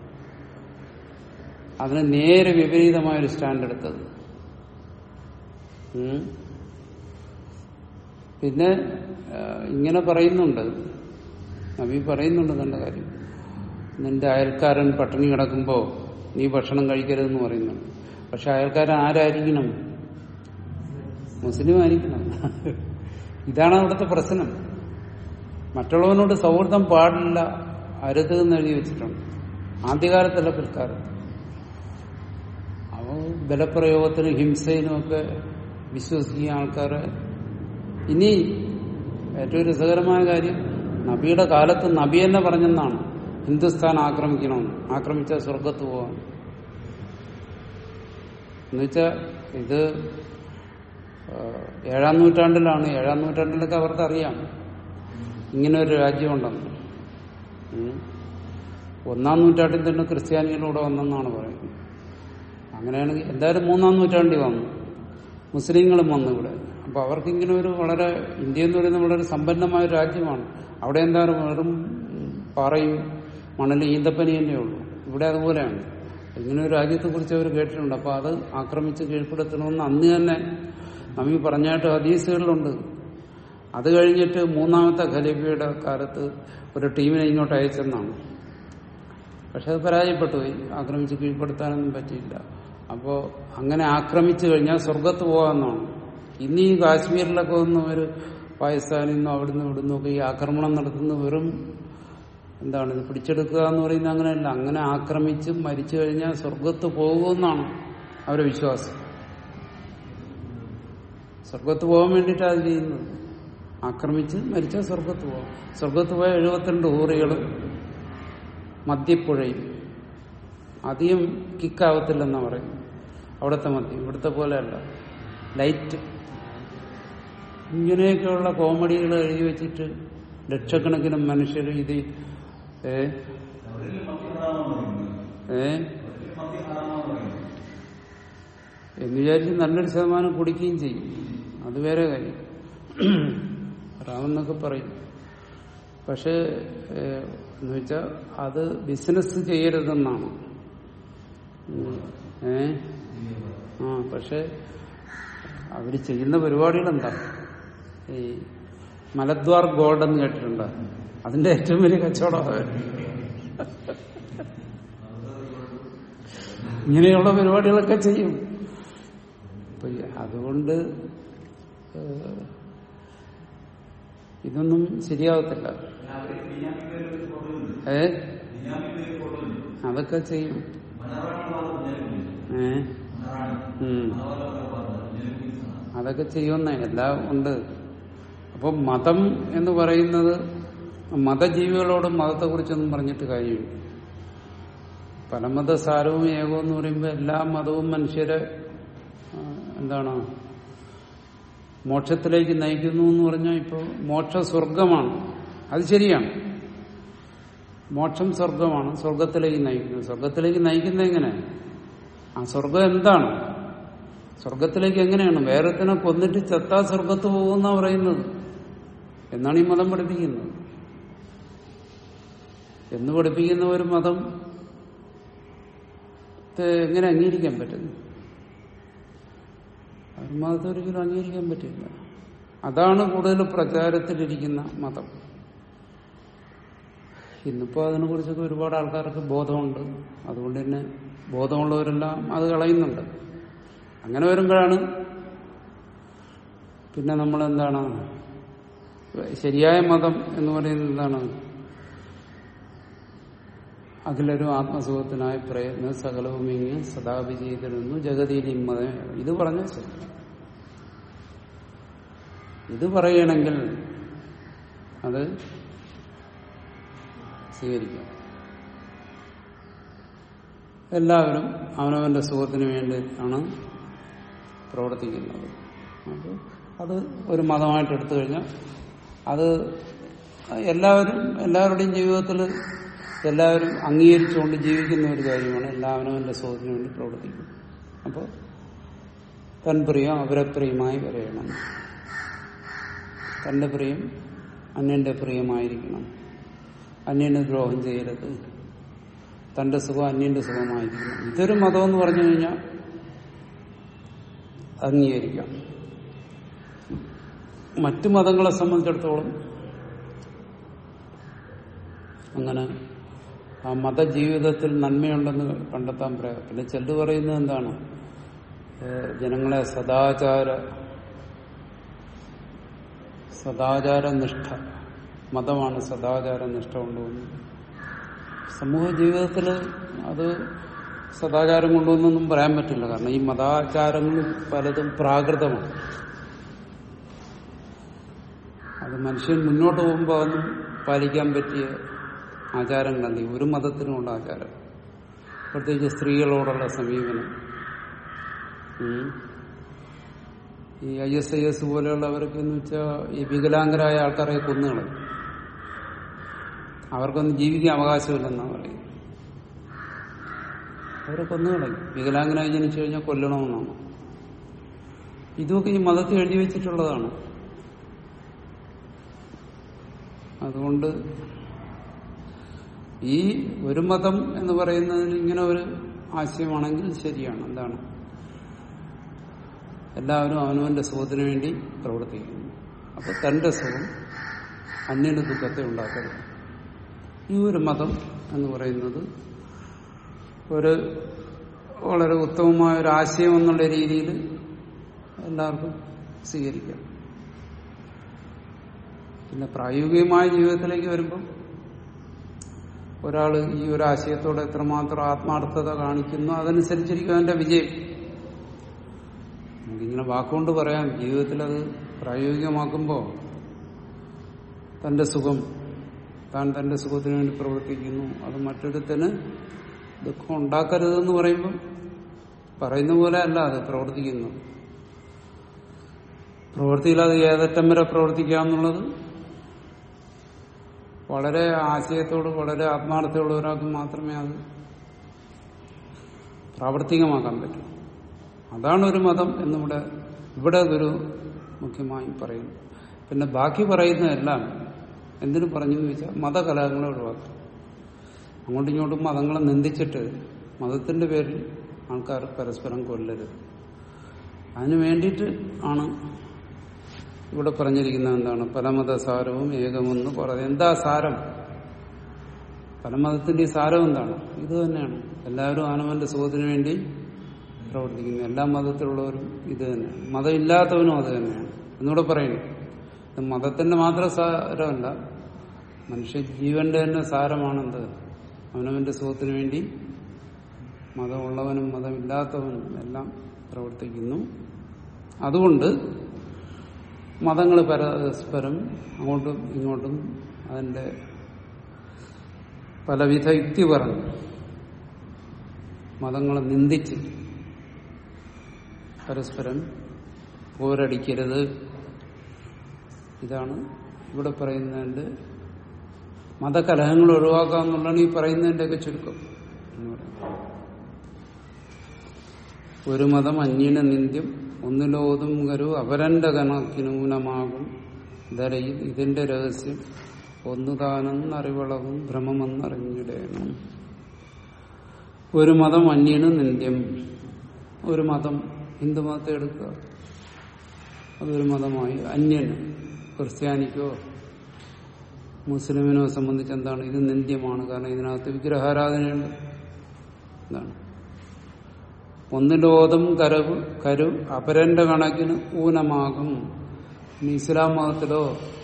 അതിന് നേരെ വിപരീതമായ ഒരു സ്റ്റാൻഡ് എടുത്തത് ഉം. പിന്നെ ആ, ഇങ്ങനെ പറയുന്നുണ്ട് നബി പറയുന്നുണ്ട് നല്ല കാര്യം നിന്റെ അയൽക്കാരൻ പട്ടിണി കിടക്കുമ്പോ നീ ഭക്ഷണം കഴിക്കരുതെന്ന് പറയുന്നുണ്ട് പക്ഷെ അയൽക്കാരൻ ആരായിരിക്കണം മുസ്ലിം ആയിരിക്കണം ഇതാണ് അവിടുത്തെ പ്രശ്നം മറ്റുള്ളവനോട് സൗഹൃദം പാടില്ല അരുത് എന്ന് എഴുതി വെച്ചിട്ടുണ്ട് ആദ്യകാലത്തല്ല പിൽക്കാലത്ത് അപ്പോൾ ബലപ്രയോഗത്തിനും ഹിംസയിനും ഒക്കെ വിശ്വസിക്കുന്ന ആൾക്കാരെ ഇനി ഏറ്റവും രസകരമായ കാര്യം നബിയുടെ കാലത്ത് നബി തന്നെ പറഞ്ഞെന്നാണ് ഹിന്ദുസ്ഥാൻ ആക്രമിക്കണമെന്ന് ആക്രമിച്ചാൽ സ്വർഗത്ത് പോകാം എന്നുവെച്ചാൽ ഇത് ആ, ഏഴാം നൂറ്റാണ്ടിലാണ് ഏഴാം നൂറ്റാണ്ടിലൊക്കെ അവർക്ക് അറിയാം ഇങ്ങനെ ഒരു രാജ്യമുണ്ടെന്ന് ഉം. ഒന്നാം നൂറ്റാണ്ടിൽ തന്നെ ക്രിസ്ത്യാനികളിലൂടെ വന്നെന്നാണ് പറയുന്നത് അങ്ങനെയാണെങ്കിൽ എന്തായാലും മൂന്നാം നൂറ്റാണ്ടിൽ വന്നു മുസ്ലിങ്ങളും വന്നു ഇവിടെ അപ്പൊ അവർക്ക് ഇങ്ങനെ ഒരു വളരെ ഇന്ത്യ എന്ന് പറയുന്നത് വളരെ സമ്പന്നമായ ഒരു രാജ്യമാണ് അവിടെ എന്തായാലും വെറും ഉം, പാറയും മണലും ഈന്തപ്പനി തന്നെ ഉള്ളൂ ഇവിടെ അതുപോലെയാണ് ഇങ്ങനെ ഒരു രാജ്യത്തെ കുറിച്ച് അവർ കേട്ടിട്ടുണ്ട് അപ്പൊ അത് ആക്രമിച്ച് കീഴ്പ്പെടുത്തണമെന്ന് അന്ന് തന്നെ നബി പറഞ്ഞായിട്ട് ഹദീസുകളിലുണ്ട് അത് കഴിഞ്ഞിട്ട് മൂന്നാമത്തെ ഖലീഫയുടെ കാലത്ത് ഒരു ടീമിനെ ഇങ്ങോട്ട് അയച്ചെന്നാണ് പക്ഷെ അത് പരാജയപ്പെട്ടു പോയി ആക്രമിച്ച് കീഴ്പ്പെടുത്താനൊന്നും പറ്റിയില്ല അപ്പോ അങ്ങനെ ആക്രമിച്ചു കഴിഞ്ഞാൽ സ്വർഗത്ത് പോകാമെന്നാണ് ഇന്ന് ഈ കാശ്മീരിലൊക്കെ ഒന്ന് ഒരു പാകിസ്ഥാനിൽ നിന്നും അവിടുന്ന് ഇവിടുന്നും ഒക്കെ ഈ ആക്രമണം നടത്തുന്ന വെറും എന്താണ് ഇത് പിടിച്ചെടുക്കുക എന്ന് പറയുന്നത് അങ്ങനെയല്ല അങ്ങനെ ആക്രമിച്ച് മരിച്ചു കഴിഞ്ഞാൽ സ്വർഗത്ത് പോകുമെന്നാണ് അവരുടെ വിശ്വാസം സ്വർഗത്ത് പോകാൻ വേണ്ടിയിട്ടാണ് അത് ചെയ്യുന്നത് ആക്രമിച്ച് മരിച്ചാൽ സ്വർഗത്ത് പോകാം സ്വർഗത്ത് പോയ എഴുപത്തിരണ്ട് ഹൂറികളും മദ്യപ്പുഴയും അധികം കിക്കാവത്തില്ലെന്നാ പറയും അവിടുത്തെ മദ്യം ഇവിടുത്തെ പോലെയല്ല ലൈറ്റ് ഇങ്ങനെയൊക്കെയുള്ള കോമഡികൾ എഴുതി വെച്ചിട്ട് ലക്ഷക്കണക്കിന് മനുഷ്യർ ഇത് ഏ ഏ എന്ന് വിചാരിച്ച് നല്ലൊരു ശതമാനം കുടിക്കുകയും ചെയ്യും അത് വേറെ കാര്യം റാമെന്നൊക്കെ പറയും പക്ഷേ ഏഹ്, എന്ന് വെച്ചാൽ അത് ബിസിനസ് ചെയ്യരുതെന്നാണ് ഉം. ഏ ആ പക്ഷെ അവര് ചെയ്യുന്ന പരിപാടികൾ എന്താ ഈ മലദ്വാർ ഗോൾഡ് എന്ന് കേട്ടിട്ടുണ്ട് അതിന്റെ ഏറ്റവും വലിയ കച്ചവടം ഇങ്ങനെയുള്ള പരിപാടികളൊക്കെ ചെയ്യും അപ്പൊ ഈ അതുകൊണ്ട് ഏഹ്, ഇതൊന്നും ശരിയാവത്തില്ല ഏ അതൊക്കെ ചെയ്യും ഏ ഉം. അതൊക്കെ ചെയ്യുന്ന എല്ലാം ഉണ്ട് അപ്പൊ മതം എന്ന് പറയുന്നത് മതജീവികളോട് മതത്തെക്കുറിച്ചൊന്നും പറഞ്ഞിട്ട് കാര്യമില്ല പരമതസാരവും ഏകവും എന്ന് പറയുമ്പോൾ എല്ലാ മതവും മനുഷ്യരെ ആ, എന്താണ് മോക്ഷത്തിലേക്ക് നയിക്കുന്നു എന്ന് പറഞ്ഞാൽ ഇപ്പോൾ മോക്ഷ സ്വർഗമാണ് അത് ശരിയാണ് മോക്ഷം സ്വർഗമാണ് സ്വർഗത്തിലേക്ക് നയിക്കുന്നത് സ്വർഗത്തിലേക്ക് നയിക്കുന്നത് എങ്ങനെ ആ സ്വർഗം എന്താണ് സ്വർഗത്തിലേക്ക് എങ്ങനെയാണ് വേറെത്തിനെ കൊന്നിട്ട് ചത്താ സ്വർഗത്ത് പോകുന്ന പറയുന്നത് എന്നാണ് ഈ മതം പഠിപ്പിക്കുന്നത് എന്ന് പഠിപ്പിക്കുന്ന ഒരു മതം ത്തെ എങ്ങനെ അംഗീകരിക്കാൻ പറ്റുന്നു ഒരു മതത്തെ ഒരിക്കലും അംഗീകരിക്കാൻ പറ്റില്ല അതാണ് കൂടുതൽ പ്രചാരത്തിലിരിക്കുന്ന മതം ഇന്നിപ്പോ അതിനെ കുറിച്ചൊക്കെ ഒരുപാട് ആൾക്കാർക്ക് ബോധമുണ്ട് അതുകൊണ്ട് തന്നെ ബോധമുള്ളവരെല്ലാം അത് കളയുന്നുണ്ട് അങ്ങനെ വരുമ്പോഴാണ് പിന്നെ നമ്മൾ എന്താണ് ശരിയായ മതം എന്ന് പറയുന്നത് എന്താണ് അഖിലരും ആത്മസുഖത്തിനായി പ്രയത്ന സകലവും ഇങ്ങ് സദാ വിജയിതരുന്നു ജഗതീലിമ്മത ഇത് പറഞ്ഞ ശരി ഇത് പറയണമെങ്കിൽ അത് സ്വീകരിക്കാം എല്ലാവരും അവനവന്റെ സുഖത്തിന് വേണ്ടി ആണ് പ്രവർത്തിക്കുന്നത് അപ്പോൾ അത് ഒരു മതമായിട്ട് എടുത്തു കഴിഞ്ഞാൽ അത് എല്ലാവരും എല്ലാവരുടെയും ജീവിതത്തിൽ എല്ലാവരും അംഗീകരിച്ചുകൊണ്ട് ജീവിക്കുന്ന ഒരു കാര്യമാണ് എല്ലാവനവന്റെ സുഖത്തിന് വേണ്ടി പ്രവർത്തിക്കുന്നത് അപ്പോൾ തൻ പ്രിയം അവരെ പ്രിയമായി വരയണം തന്റെ പ്രിയം അന്യന്റെ പ്രിയമായിരിക്കണം അന്യന് ദ്രോഹം ചെയ്യരുത് തന്റെ സുഖം അന്യന്റെ സുഖമായിരിക്കണം ഇതൊരു മതം എന്ന് പറഞ്ഞു കഴിഞ്ഞാൽ അംഗീകരിക്കാം മറ്റു മതങ്ങളെ സംബന്ധിച്ചിടത്തോളം അങ്ങനെ ആ മതജീവിതത്തിൽ നന്മയുണ്ടെന്ന് കണ്ടെത്താൻ പറയാം പിന്നെ ചെല്ലു പറയുന്നത് എന്താണ് ഏഹ് ജനങ്ങളെ സദാചാര സദാചാര നിഷ്ഠ മതമാണ് സദാചാര നിഷ്ഠ കൊണ്ടുവന്നത് സമൂഹ ജീവിതത്തിൽ അത് സദാചാരം കൊണ്ടുവന്നൊന്നും പറയാൻ പറ്റില്ല കാരണം ഈ മതാചാരങ്ങൾ പലതും പ്രാകൃതമാണ് അത് മനുഷ്യൻ മുന്നോട്ട് പോകുമ്പോൾ അതൊന്നും പാലിക്കാൻ പറ്റിയ ആചാരങ്ങളല്ല ഈ ഒരു മതത്തിനുമുള്ള ആചാരം പ്രത്യേകിച്ച് സ്ത്രീകളോടുള്ള സമീപനം ഉം. ഈ ഐ എസ് ഐ എസ് പോലെയുള്ളവർക്ക് എന്ന് വെച്ചാൽ ഈ വികലാംഗരായ ആൾക്കാരെ കൊന്നുകളയും അവർക്കൊന്നും ജീവിക്കാൻ അവകാശമില്ലെന്നാണ് പറയും അവരെ കൊന്നുകളയും വികലാംഗനായി ജനിച്ചു കഴിഞ്ഞാൽ കൊല്ലണമെന്നാണ് ഇതൊക്കെ ഈ മതത്തിൽ എഴുതി വെച്ചിട്ടുള്ളതാണ് അതുകൊണ്ട് ഈ ഒരു മതം എന്ന് പറയുന്നതിന് ഇങ്ങനെ ഒരു ആശയമാണെങ്കിൽ ശരിയാണ് എന്താണ് എല്ലാവരും അവനവന്റെ സുഖത്തിന് വേണ്ടി പ്രവർത്തിക്കുന്നു അപ്പൊ തന്റെ സുഖം അന്യന്റെ ദുഃഖത്തെ ഉണ്ടാക്കരുത് ഈ ഒരു മതം എന്ന് പറയുന്നത് ഒരു വളരെ ഉത്തമമായ ഒരു ആശയം എന്നുള്ള രീതിയിൽ എല്ലാവർക്കും സ്വീകരിക്കാം പിന്നെ പ്രായോഗികമായ ജീവിതത്തിലേക്ക് വരുമ്പം ഒരാൾ ഈ ഒരു ആശയത്തോടെ എത്രമാത്രം ആത്മാർത്ഥത കാണിക്കുന്നു അതനുസരിച്ചിരിക്കും അവന്റെ വിജയം നമുക്കിങ്ങനെ വാക്കുകൊണ്ട് പറയാം ജീവിതത്തിൽ അത് പ്രായോഗികമാക്കുമ്പോൾ തന്റെ സുഖം താൻ തന്റെ സുഖത്തിന് വേണ്ടി പ്രവർത്തിക്കുന്നു അത് മറ്റൊരുത്തന് ദുഃഖം ഉണ്ടാക്കരുതെന്ന് പറയുമ്പം പറയുന്ന പോലെ അല്ല അത് പ്രവർത്തിക്കുന്നു പ്രവൃത്തിയിൽ അത് ഏതറ്റം വരെ പ്രവർത്തിക്കാന്നുള്ളത് വളരെ ആശയത്തോട് വളരെ ആത്മാർത്ഥതയുള്ള ഒരാൾക്ക് മാത്രമേ അത് പ്രാവർത്തികമാക്കാൻ പറ്റൂ അതാണ് ഒരു മതം എന്നിവിടെ ഇവിടെ ഗുരു മുഖ്യമായും പറയുന്നു പിന്നെ ബാക്കി പറയുന്നതെല്ലാം എന്തിനു പറഞ്ഞു എന്ന് വെച്ചാൽ മതകലഹങ്ങളെ ഒഴിവാക്കും അങ്ങോട്ടും ഇങ്ങോട്ടും മതങ്ങളെ നിന്ദിച്ചിട്ട് മതത്തിന്റെ പേരിൽ ആൾക്കാർ പരസ്പരം കൊല്ലരുത് അതിനു വേണ്ടിയിട്ട് ആണ് ഇവിടെ പറഞ്ഞിരിക്കുന്നത് എന്താണ് പലമത സാരവും ഏകമെന്ന് പറയുന്നത് എന്താ സാരം പല മതത്തിന്റെ സാരം എന്താണ് ഇത് തന്നെയാണ് എല്ലാവരും ആനവന്റെ സുഖത്തിന് വേണ്ടി പ്രവർത്തിക്കുന്നു എല്ലാ മതത്തിലുള്ളവരും ഇത് തന്നെയാണ് മതമില്ലാത്തവനും അത് തന്നെയാണ് എന്നൂടെ പറയുന്നു ഇത് മതത്തിന്റെ മാത്രം സാരമല്ല മനുഷ്യ ജീവന്റെ തന്നെ സാരമാണെന്ത് അവനവന്റെ സുഖത്തിന് വേണ്ടി മതമുള്ളവനും മതമില്ലാത്തവനും എല്ലാം പ്രവർത്തിക്കുന്നു അതുകൊണ്ട് മതങ്ങൾ പരസ്പരം അങ്ങോട്ടും ഇങ്ങോട്ടും അതിന്റെ പലവിധ യുക്തി പറഞ്ഞു മതങ്ങളെ നിന്ദിച്ച് പരസ്പരം പോരടിക്കരുത് ഇതാണ് ഇവിടെ പറയുന്നതിന്റെ മതകലഹങ്ങൾ ഒഴിവാക്കാമെന്നുള്ളതാണ് ഈ പറയുന്നതിന്റെയൊക്കെ ചുരുക്കം എന്ന് പറയുന്നത് ഒരു മതം അന്യന നിന്ദ്യം ഒന്നിലോതും കരു അവരന്റെ കണക്കിനൂനമാകും ധരയിൽ ഇതിന്റെ രഹസ്യം ഒന്നുതാനെന്നറിവളവും ഭ്രമമെന്നറിഞ്ഞിടേണം ഒരു മതം അന്യന് നിന്ദ്യം ഒരു മതം ഹിന്ദു മതത്തെ എടുക്കുക അതൊരു മതമായി അന്യന് ക്രിസ്ത്യാനിക്കോ മുസ്ലിമിനോ സംബന്ധിച്ച് എന്താണ് ഇത് നിന്ദ്യമാണ് കാരണം ഇതിനകത്ത് വിഗ്രഹാരാധനയുണ്ട് എന്താണ് ഒന്നിലോതും കരവ് കരു അപരന്റെ കണക്കിന് ഊനമാകും ഇനി ഇസ്ലാം മതത്തിലോ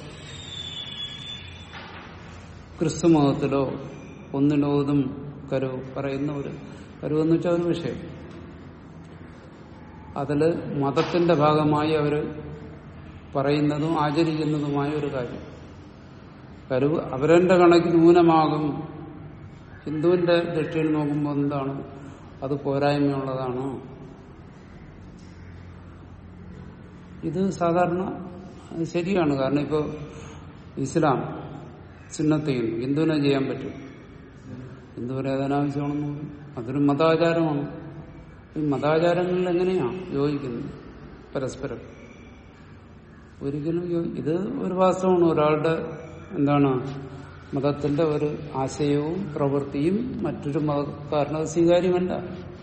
ക്രിസ്തു മതത്തിലോ ഒന്നിലോതും കരു പറയുന്ന ഒരു കരു എന്ന് വെച്ചാൽ ഒരു വിഷയം അതില് മതത്തിന്റെ ഭാഗമായി അവര് പറയുന്നതും ആചരിക്കുന്നതുമായ ഒരു കാര്യം കരുവ് അവരന്റെ കണക്കിന് ന്യൂനമാകും ഹിന്ദുവിന്റെ ദൃഷ്ടിയിൽ നോക്കുമ്പോൾ എന്താണ് അത് പോരായ്മയുള്ളതാണ് ഇത് സാധാരണ അത് ശരിയാണ് കാരണം ഇപ്പോൾ ഇസ്ലാം സുന്നത്ത് ചെയ്യുന്നു ഹിന്ദുവിനെ ചെയ്യാൻ പറ്റും ഹിന്ദു ഏതാനാവശ്യമാണെന്ന് പറയും അതൊരു മതാചാരമാണ് ഈ മതാചാരങ്ങളിൽ എങ്ങനെയാ യോജിക്കുന്നത് പരസ്പരം ഒരിക്കലും യോ- ഇത് ഒരു വാസ്തവമാണ് ഒരാളുടെ എന്താണ് മതത്തിന്റെ ഒരു ആശയവും പ്രവൃത്തിയും മറ്റൊരു മതക്കാരന് അത് സ്വീകാര്യമല്ല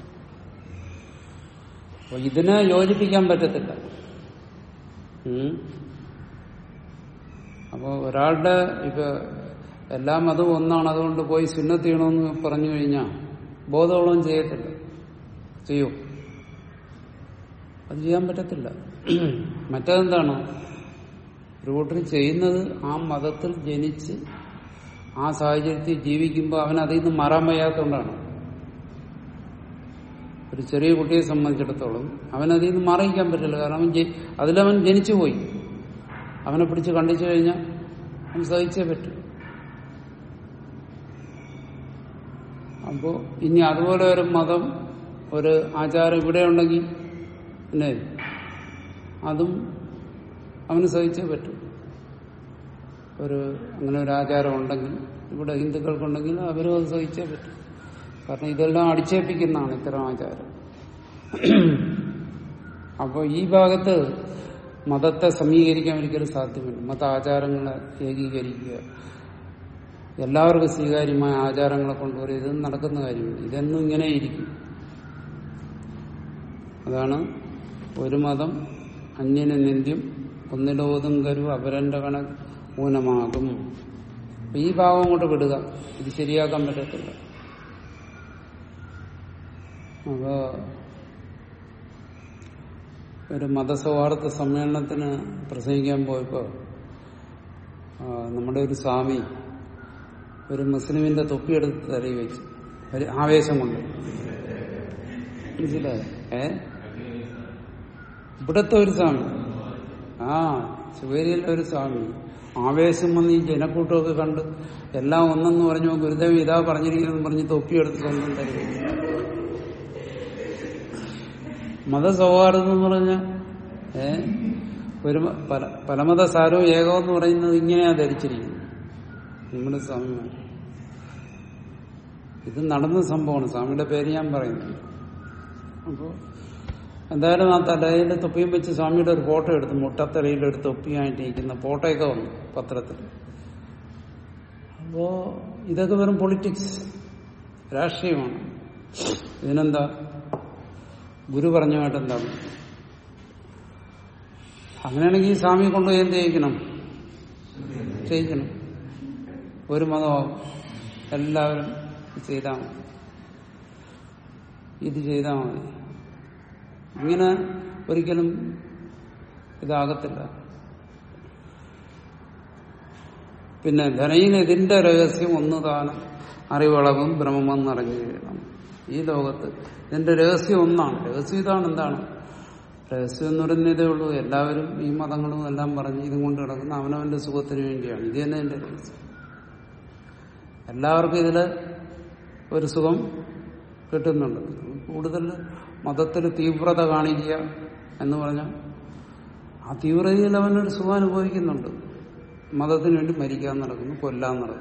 അപ്പൊ ഇതിനെ യോജിപ്പിക്കാൻ പറ്റത്തില്ല ഉം. അപ്പോ ഒരാളുടെ ഇപ്പൊ എല്ലാ മതവും ഒന്നാണ് അതുകൊണ്ട് പോയി സുന്നത്ത് ചെയ്യണമെന്ന് പറഞ്ഞു കഴിഞ്ഞാൽ ബോധമുള്ളവൻ ചെയ്യത്തില്ല ചെയ്യൂ അത് ചെയ്യാൻ പറ്റത്തില്ല മറ്റതെന്താണ് ഒരു കൂട്ടർ ചെയ്യുന്നത് ആ മതത്തിൽ ജനിച്ച് ആ സാഹചര്യത്തിൽ ജീവിക്കുമ്പോൾ അവൻ അതിൽ നിന്ന് മാറാൻ വയ്യാത്തതുകൊണ്ടാണ് ഒരു ചെറിയ കുട്ടിയെ സംബന്ധിച്ചിടത്തോളം അവൻ അതിൽ നിന്ന് മാറിയിക്കാൻ പറ്റില്ല കാരണം അവൻ ജെ- അതിലവൻ ജനിച്ചു പോയി അവനെ പിടിച്ച് കണ്ടിച്ചു കഴിഞ്ഞാൽ അവൻ സഹിച്ചേ പറ്റും അപ്പോ ഇനി അതുപോലെ ഒരു മതം ഒരു ആചാരം ഇവിടെ ഉണ്ടെങ്കിൽ പിന്നെ അതും അവന് സഹിച്ചേ പറ്റും ഒരു അങ്ങനെ ഒരു ആചാരം ഉണ്ടെങ്കിൽ ഇവിടെ ഹിന്ദുക്കൾക്കുണ്ടെങ്കിൽ അവരും അത് സഹിച്ചേ പറ്റും കാരണം ഇതെല്ലാം അടിച്ചേൽപ്പിക്കുന്നതാണ് ഇത്തരം ആചാരം അപ്പോൾ ഈ ഭാഗത്ത് മതത്തെ സമീകരിക്കാൻ ഒരിക്കലും സാധ്യമല്ല മത ആചാരങ്ങളെ ഏകീകരിക്കുക എല്ലാവർക്കും സ്വീകാര്യമായ ആചാരങ്ങളെ കൊണ്ടുവരിക ഇതൊന്നും നടക്കുന്ന കാര്യമില്ല ഇതെന്നും ഇങ്ങനെ ഇരിക്കും അതാണ് ഒരു മതം അന്യന് നിന്ദ്യം ഒന്നിലോതും കരു അപരന്റെ കണ ഊനമാകും അപ്പൊ ഈ ഭാവം കൊണ്ട് വിടുക ഇത് ശരിയാക്കാൻ പറ്റത്തില്ല അപ്പോ ഒരു മതസൗഹാർദ്ദ സമ്മേളനത്തിന് പ്രസംഗിക്കാൻ പോയപ്പോ ആ, നമ്മുടെ ഒരു സ്വാമി ഒരു മുസ്ലിമിന്റെ തൊപ്പിയെടുത്ത് തലയിൽ വെച്ചു ഒരു ആവേശം കൊണ്ട് മനസ്സിലായോ ഏ ഇവിടത്തെ ഒരു സ്വാമി ആ ശിവേരിയിലെ ഒരു സ്വാമി ആവേശം വന്ന് ഈ ജനക്കൂട്ടമൊക്കെ കണ്ട് എല്ലാം ഒന്നെന്ന് പറഞ്ഞു ഗുരുദേവൻ ഇതാ പറഞ്ഞിരിക്കുന്നു പറഞ്ഞ് തൊപ്പിയെടുത്ത് സ്വന്തം തലയിൽ വെച്ചു മതസൗഹാർദ്ദം എന്ന് പറഞ്ഞ ഏ ഒരു മ- പല പലമത സാരവും ഏകമെന്ന് പറയുന്നത് ഇങ്ങനെയാ ധരിച്ചിരിക്കുന്നത് നമ്മുടെ സ്വാമിമാർ ഇത് നടന്ന സംഭവമാണ് സ്വാമിയുടെ പേര് ഞാൻ പറയുന്നു അപ്പോ എന്തായാലും ആ തലയിൽ തൊപ്പിയും വെച്ച് സ്വാമിയുടെ ഒരു ഫോട്ടോ എടുത്തു മുട്ടത്തലയിൽ ഒരു തൊപ്പിയായിട്ട് ഇരിക്കുന്ന ഫോട്ടോയൊക്കെ വന്നു പത്രത്തിൽ അപ്പോ ഇതൊക്കെ വെറും പൊളിറ്റിക്സ് രാഷ്ട്രീയമാണ് ഇതിനെന്താ ഗുരു പറഞ്ഞുമായിട്ട് എന്താണ് അങ്ങനെയാണെങ്കിൽ ഈ സ്വാമി കൊണ്ടുപോയി എന്ത് ചെയ്യിക്കണം ചെയ്യിക്കണം ഒരു മതമാവും എല്ലാവരും ചെയ്താൽ മതി ഇത് ചെയ്താൽ മതി ഇങ്ങനെ ഒരിക്കലും ഇതാകത്തില്ല പിന്നെ ധനയിൽ ഇതിന്റെ രഹസ്യം ഒന്ന് താനും അറിവളവും ബ്രഹ്മം നിറഞ്ഞു വീഴണം ഈ ലോകത്ത് ഇതിന്റെ രഹസ്യം ഒന്നാണ് രഹസ്യം ഇതാണ് എന്താണ് രഹസ്യം എന്ന് പറയുന്നതേ ഉള്ളൂ എല്ലാവരും ഈ മതങ്ങളും എല്ലാം പറഞ്ഞ് ഇതും കൊണ്ട് കിടക്കുന്ന അവനവന്റെ സുഖത്തിന് വേണ്ടിയാണ് ഇത് തന്നെ എന്റെ രഹസ്യം എല്ലാവർക്കും ഇതില് ഒരു സുഖം കിട്ടുന്നുണ്ട് കൂടുതൽ മതത്തിൽ തീവ്രത കാണിക്കുക എന്ന് പറഞ്ഞാൽ ആ തീവ്രതയിൽ അവനൊരു സുഖം അനുഭവിക്കുന്നുണ്ട് മതത്തിന് വേണ്ടി മരിക്കാൻ നടക്കുന്നു കൊല്ലാൻ നടക്കുന്നു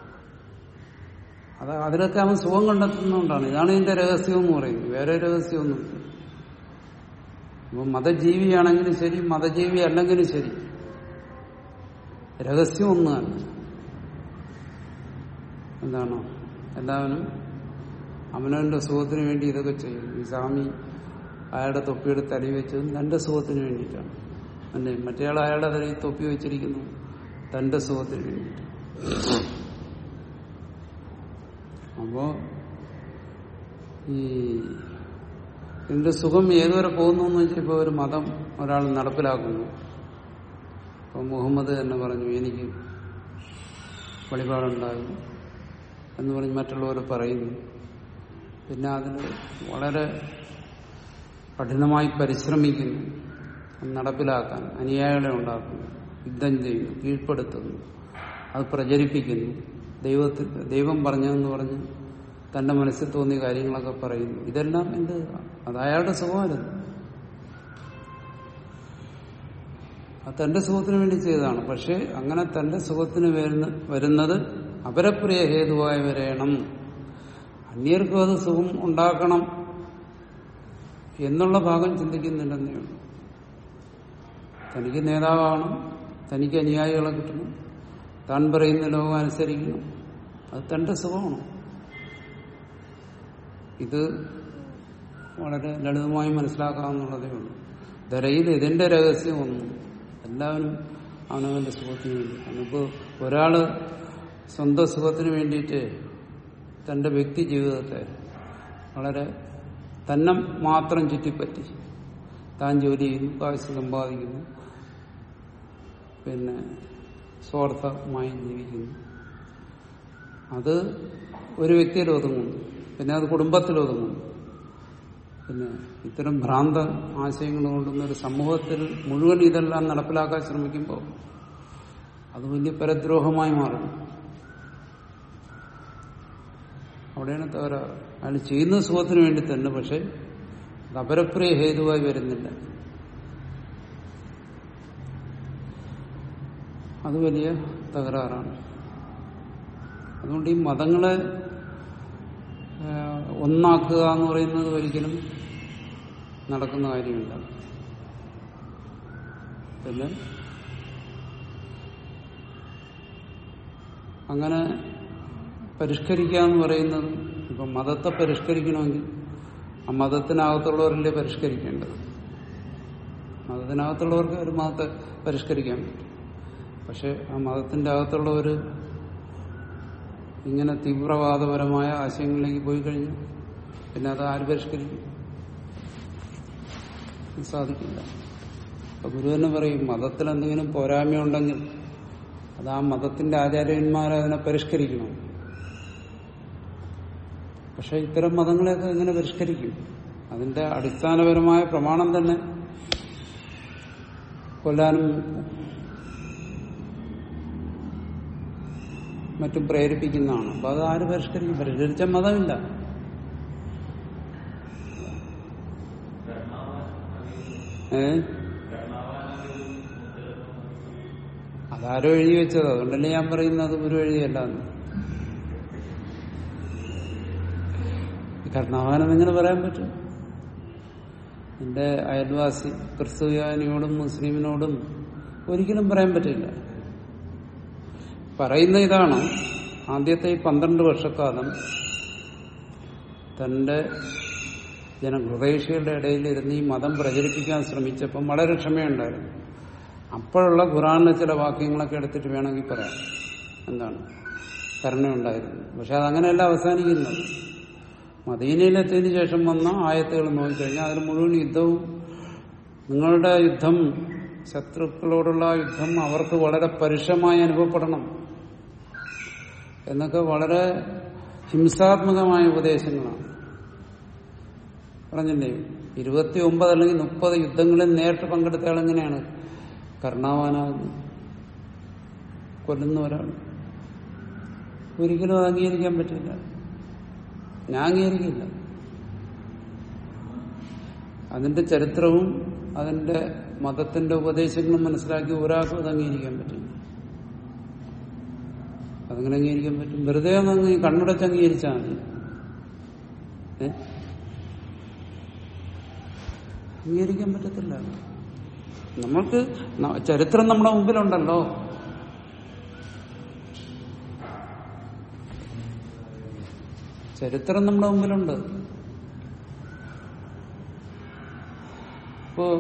അത് അതിലൊക്കെ അവൻ സുഖം കണ്ടെത്തുന്നതുകൊണ്ടാണ് ഇതാണ് ഇതിന്റെ രഹസ്യം എന്ന് പറയുന്നത് വേറെ രഹസ്യമൊന്നുമില്ല അപ്പൊ മതജീവിയാണെങ്കിലും ശരി മതജീവി അല്ലെങ്കിലും ശരി രഹസ്യം ഒന്ന് തന്നെ എന്താണ് എല്ലാവരും അവനവന്റെ സുഖത്തിന് വേണ്ടി ഇതൊക്കെ ചെയ്യും ഈ സ്വാമി അയാളുടെ തൊപ്പിയെടുത്ത് തലയിൽ വെച്ചതും തന്റെ സുഖത്തിന് വേണ്ടിയിട്ടാണ് അല്ലേ മറ്റേയാൾ അയാളുടെ തലയിൽ തൊപ്പി വെച്ചിരിക്കുന്നു തന്റെ സുഖത്തിന് വേണ്ടിയിട്ട് അപ്പോ ഈ ഇതിന്റെ സുഖം ഏതുവരെ പോകുന്നു എന്ന് വെച്ചാൽ ഇപ്പൊ ഒരു മതം ഒരാൾ നടപ്പിലാക്കുന്നു ഇപ്പൊ മുഹമ്മദ് തന്നെ പറഞ്ഞു എനിക്ക് വെളിപാടുണ്ടായി എന്ന് പറഞ്ഞ് മറ്റുള്ളവർ പറയുന്നു പിന്നെ അതിൽ വളരെ കഠിനമായി പരിശ്രമിക്കുന്നു അത് നടപ്പിലാക്കാൻ അനുയായികളെ ഉണ്ടാക്കുന്നു യുദ്ധം ചെയ്യുന്നു കീഴ്പ്പെടുത്തുന്നു അത് പ്രചരിപ്പിക്കുന്നു ദൈവത്തിൽ ദൈവം പറഞ്ഞതെന്ന് പറഞ്ഞ് തന്റെ മനസ്സിൽ തോന്നിയ കാര്യങ്ങളൊക്കെ പറയുന്നു ഇതെല്ലാം എന്ത് അത് അയാളുടെ സ്വഭാവമല്ല അത് തന്റെ സുഖത്തിന് വേണ്ടി ചെയ്തതാണ് പക്ഷെ അങ്ങനെ തന്റെ സുഖത്തിന് വരുന്ന വരുന്നത് അപരപ്രിയ ഹേതുവായി വരയണം അന്യർക്കും അത് സുഖം ഉണ്ടാക്കണം എന്നുള്ള ഭാഗം ചിന്തിക്കുന്നില്ലെന്നേ ഉള്ളൂ തനിക്ക് നേതാവാകണം തനിക്ക് അനുയായികളെ കിട്ടണം താൻ പറയുന്ന ലോകം അനുസരിക്കണം അത് തന്റെ സുഖമാണ് ഇത് വളരെ ലളിതമായി മനസ്സിലാക്കാവുന്നതേ ഉള്ളൂ ധരയിൽ ഇതിന്റെ രഹസ്യം ഒന്നും എല്ലാവരും അവനവന്റെ സുഖത്തിന് വേണ്ടിയിട്ടാണ് ഇപ്പോൾ ഒരാള് സ്വന്തം സുഖത്തിന് വേണ്ടിയിട്ട് തന്റെ വ്യക്തി ജീവിതത്തെ വളരെ തന്നെ മാത്രം ചുറ്റിപ്പറ്റി താൻ ജോലി ചെയ്യുന്നു കാശ് സമ്പാദിക്കുന്നു പിന്നെ സ്വാർത്ഥമായി ജീവിക്കുന്നു അത് ഒരു വ്യക്തിയിൽ ഒതുങ്ങുന്നു പിന്നെ അത് കുടുംബത്തിൽ ഒതുങ്ങുന്നു പിന്നെ ഇത്തരം ഭ്രാന്ത ആശയങ്ങൾ കൊണ്ടുന്ന ഒരു സമൂഹത്തിൽ മുഴുവൻ ഇതെല്ലാം നടപ്പിലാക്കാൻ ശ്രമിക്കുമ്പോൾ അത് വലിയ പരദ്രോഹമായി മാറുന്നു അവിടെയാണ് തകരാറ് അയാൾ ചെയ്യുന്ന സുഖത്തിന് വേണ്ടി തന്നെ പക്ഷെ അത് അപരപ്രിയ ഹേതുവായി വരുന്നില്ല അത് വലിയ തകരാറാണ് അതുകൊണ്ട് ഈ മതങ്ങളെ ഏഹ്, ഒന്നാക്കുക എന്ന് പറയുന്നത് ഒരിക്കലും നടക്കുന്ന കാര്യമില്ല പിന്നെ അങ്ങനെ പരിഷ്കരിക്കുക എന്ന് പറയുന്നത് ഇപ്പം മതത്തെ പരിഷ്കരിക്കണമെങ്കിൽ ആ മതത്തിനകത്തുള്ളവരല്ലേ പരിഷ്കരിക്കേണ്ടത് മതത്തിനകത്തുള്ളവർക്ക് ഒരു മതത്തെ പരിഷ്കരിക്കാൻ പറ്റും പക്ഷെ ആ മതത്തിന്റെ അകത്തുള്ളവർ ഇങ്ങനെ തീവ്രവാദപരമായ ആശയങ്ങളിലേക്ക് പോയി കഴിഞ്ഞു പിന്നെ അത് ആര് പരിഷ്കരിക്കും ഇത് സാധിക്കില്ല അപ്പൊ ഗുരു തന്നെ പറയും മതത്തിൽ എന്തെങ്കിലും പോരായ്മയുണ്ടെങ്കിൽ അത് ആ മതത്തിന്റെ ആചാര്യന്മാർ അതിനെ പരിഷ്കരിക്കണം പക്ഷെ ഇത്തരം മതങ്ങളെയൊക്കെ എങ്ങനെ പരിഷ്കരിക്കും അതിന്റെ അടിസ്ഥാനപരമായ പ്രമാണം തന്നെ കൊല്ലാനും മറ്റും പ്രേരിപ്പിക്കുന്നതാണ് അപ്പൊ അത് ആര് പരിഷ്കരിക്കും പരിഷ്കരിച്ച മതമില്ല ഏ അതാരോ എഴുതി വെച്ചത് അതുകൊണ്ടല്ലേ ഞാൻ പറയുന്നത് ഗുരു എഴുതിയല്ല എന്ന് കർണാവാനം എങ്ങനെ പറയാൻ പറ്റും നിന്റെ അയൽവാസി ക്രിസ്തുയാനിയോടും മുസ്ലിമിനോടും ഒരിക്കലും പറയാൻ പറ്റില്ല പറയുന്ന ഇതാണ് ആദ്യത്തെ ഈ പന്ത്രണ്ട് വർഷക്കാലം തന്റെ ജന ഹൃദയഷികളുടെ ഇടയിൽ ഇരുന്ന് ഈ മതം പ്രചരിപ്പിക്കാൻ ശ്രമിച്ചപ്പം വളരെ ക്ഷമയുണ്ടായിരുന്നു അപ്പോഴുള്ള ഖുറാനിലെ ചില വാക്യങ്ങളൊക്കെ എടുത്തിട്ട് വേണമെങ്കിൽ പറയാം എന്താണ് കരുണയുണ്ടായിരുന്നു പക്ഷെ അതങ്ങനെയല്ല അവസാനിക്കുന്നത് മദീനയിലെത്തിയതിനു ശേഷം വന്ന ആയത്തുകൾ നോക്കിക്കഴിഞ്ഞാൽ അതിൽ മുഴുവൻ യുദ്ധവും നിങ്ങളുടെ യുദ്ധം ശത്രുക്കളോടുള്ള യുദ്ധം അവർക്ക് വളരെ പരുഷമായി അനുഭവപ്പെടണം എന്നൊക്കെ വളരെ ഹിംസാത്മകമായ ഉപദേശങ്ങളാണ് പറഞ്ഞില്ലേ ഇരുപത്തി ഒമ്പത് അല്ലെങ്കിൽ മുപ്പത് യുദ്ധങ്ങളിൽ നേരിട്ട് പങ്കെടുത്ത ആളെങ്ങനെയാണ് കർണാവാനാകുന്നത് കൊല്ലുന്ന ഒരാൾ ഒരിക്കലും അത് അംഗീകരിക്കാൻ പറ്റില്ല ഞാൻ അംഗീകരിക്കില്ല അതിന്റെ ചരിത്രവും അതിന്റെ മതത്തിന്റെ ഉപദേശങ്ങളും മനസ്സിലാക്കി ഒരാൾക്കും അത് അംഗീകരിക്കാൻ പറ്റില്ല അതങ്ങനെ അംഗീകരിക്കാൻ പറ്റും വെറുതെ ഒന്ന് കണ്ണുടച്ച് അംഗീകരിച്ചാൽ മതി ഏ? അംഗീകരിക്കാൻ പറ്റത്തില്ല നമ്മൾക്ക് ന- ചരിത്രം നമ്മുടെ മുമ്പിലുണ്ടല്ലോ ചരിത്രം നമ്മുടെ മുമ്പിലുണ്ട് ഇപ്പോ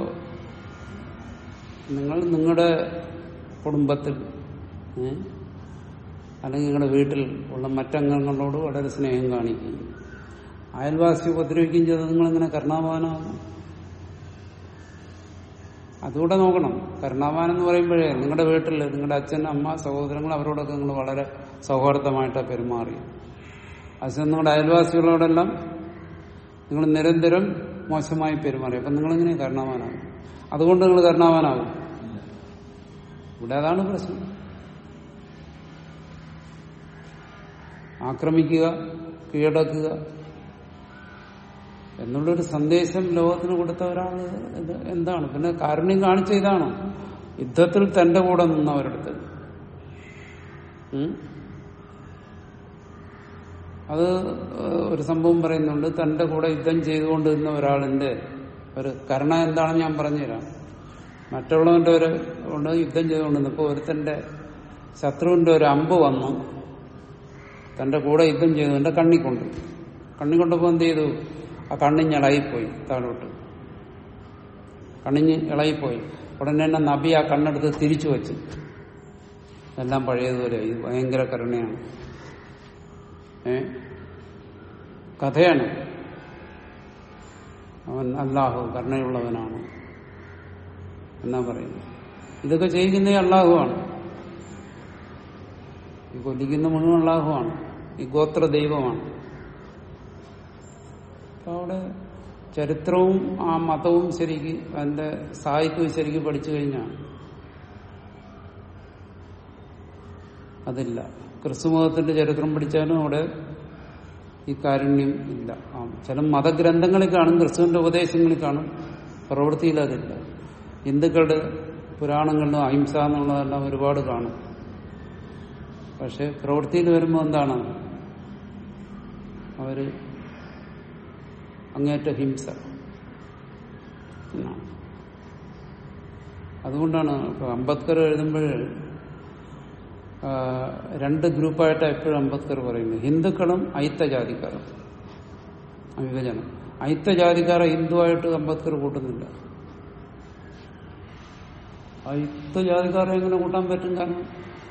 നിങ്ങൾ നിങ്ങളുടെ കുടുംബത്തിൽ ഏ, അല്ലെങ്കിൽ നിങ്ങളുടെ വീട്ടിൽ ഉള്ള മറ്റംഗങ്ങളോട് വളരെ സ്നേഹം കാണിക്കുകയും അയൽവാസി ഉപദ്രവിക്കുകയും ചെയ്താൽ നിങ്ങളിങ്ങനെ കരുണാവാനാകും അതുകൂടെ നോക്കണം കരുണാവാൻ എന്ന് പറയുമ്പോഴേ നിങ്ങളുടെ വീട്ടിൽ നിങ്ങളുടെ അച്ഛൻ അമ്മ സഹോദരങ്ങൾ അവരോടൊക്കെ നിങ്ങൾ വളരെ സൗഹാർദ്ദമായിട്ടാണ് പെരുമാറി അച്ഛൻ നിങ്ങളുടെ അയൽവാസികളോടെല്ലാം നിങ്ങൾ നിരന്തരം മോശമായി പെരുമാറി അപ്പം നിങ്ങളിങ്ങനെ കരുണാവാനാകും അതുകൊണ്ട് നിങ്ങൾ കരുണാവാനാകും ഇവിടെ അതാണ് പ്രശ്നം ആക്രമിക്കുക കീഴടക്കുക എന്നുള്ളൊരു സന്ദേശം ലോകത്തിന് കൊടുത്ത ഒരാൾ ഇത് എന്താണ് പിന്നെ കാരുണ്യം കാണിച്ച ഇതാണോ യുദ്ധത്തിൽ തന്റെ കൂടെ നിന്നവരെടുത്ത് ഉം? അത് ഏഹ്, ഒരു സംഭവം പറയുന്നുണ്ട് തന്റെ കൂടെ യുദ്ധം ചെയ്തുകൊണ്ട് നിന്ന ഒരാളിന്റെ ഒരു കരുണ എന്താണെന്ന് ഞാൻ പറഞ്ഞുതരാം മറ്റുള്ളവന്റെ ഒരു കൊണ്ട് യുദ്ധം ചെയ്തുകൊണ്ട് നിന്നപ്പോൾ ഒരുത്തന്റെ ശത്രുവിന്റെ ഒരു അമ്പ് വന്നു തന്റെ കൂടെ യുദ്ധം ചെയ്തു എന്റെ കണ്ണി കൊണ്ട് കണ്ണി കൊണ്ടപ്പോ എന്ത് ചെയ്തു ആ കണ്ണിഞ്ഞ് ഇളകിപ്പോയി താഴോട്ട് കണ്ണിഞ്ഞ് ഇളകിപ്പോയി ഉടനെ തന്നെ നബി ആ കണ്ണെടുത്ത് തിരിച്ചു വെച്ചു എല്ലാം പഴയതുപോലെ ഇത് ഭയങ്കര കരുണയാണ് ഏ കഥയാണ് അവൻ അല്ലാഹു കരുണയുള്ളവനാണ് എന്നാ പറയുന്നത് ഇതൊക്കെ ചെയ്യുന്ന അള്ളാഹുവാണ് ഈ കൊല്ലിക്കുന്ന മുഴുവൻ അള്ളാഹുവാണ് ഈ ഗോത്ര ദൈവമാണ് അപ്പൊ അവിടെ ചരിത്രവും ആ മതവും ശരിക്ക് അതിന്റെ സാഹിത്യവും ശരിക്കും പഠിച്ചു കഴിഞ്ഞാൽ അതില്ല ക്രിസ്തുമതത്തിന്റെ ചരിത്രം പഠിച്ചാലും അവിടെ ഈ കാരുണ്യം ഇല്ല ആ ചില മതഗ്രന്ഥങ്ങളിൽ കാണും ക്രിസ്തുവിന്റെ ഉപദേശങ്ങളിൽ കാണും പ്രവൃത്തിയിൽ അതില്ല ഹിന്ദുക്കളുടെ പുരാണങ്ങളിലും അഹിംസ എന്നുള്ളതെല്ലാം ഒരുപാട് കാണും പക്ഷെ പ്രവൃത്തിയിൽ വരുമ്പോൾ എന്താണ് അവര് അങ്ങേറ്റ ഹിംസ എന്നാണ് അതുകൊണ്ടാണ് ഇപ്പൊ അംബേദ്കർ എഴുതുമ്പോൾ ആ, രണ്ട് ഗ്രൂപ്പായിട്ടാണ് എപ്പോഴും അംബേദ്കർ പറയുന്നത് ഹിന്ദുക്കളും അയിത്തജാതിക്കാരും ആ വിഭജനം അയിത്തജാതിക്കാരെ ഹിന്ദുവായിട്ട് അംബേദ്കർ കൂട്ടുന്നില്ല അയിത്തജാതിക്കാരെ എങ്ങനെ കൂട്ടാൻ പറ്റും കാരണം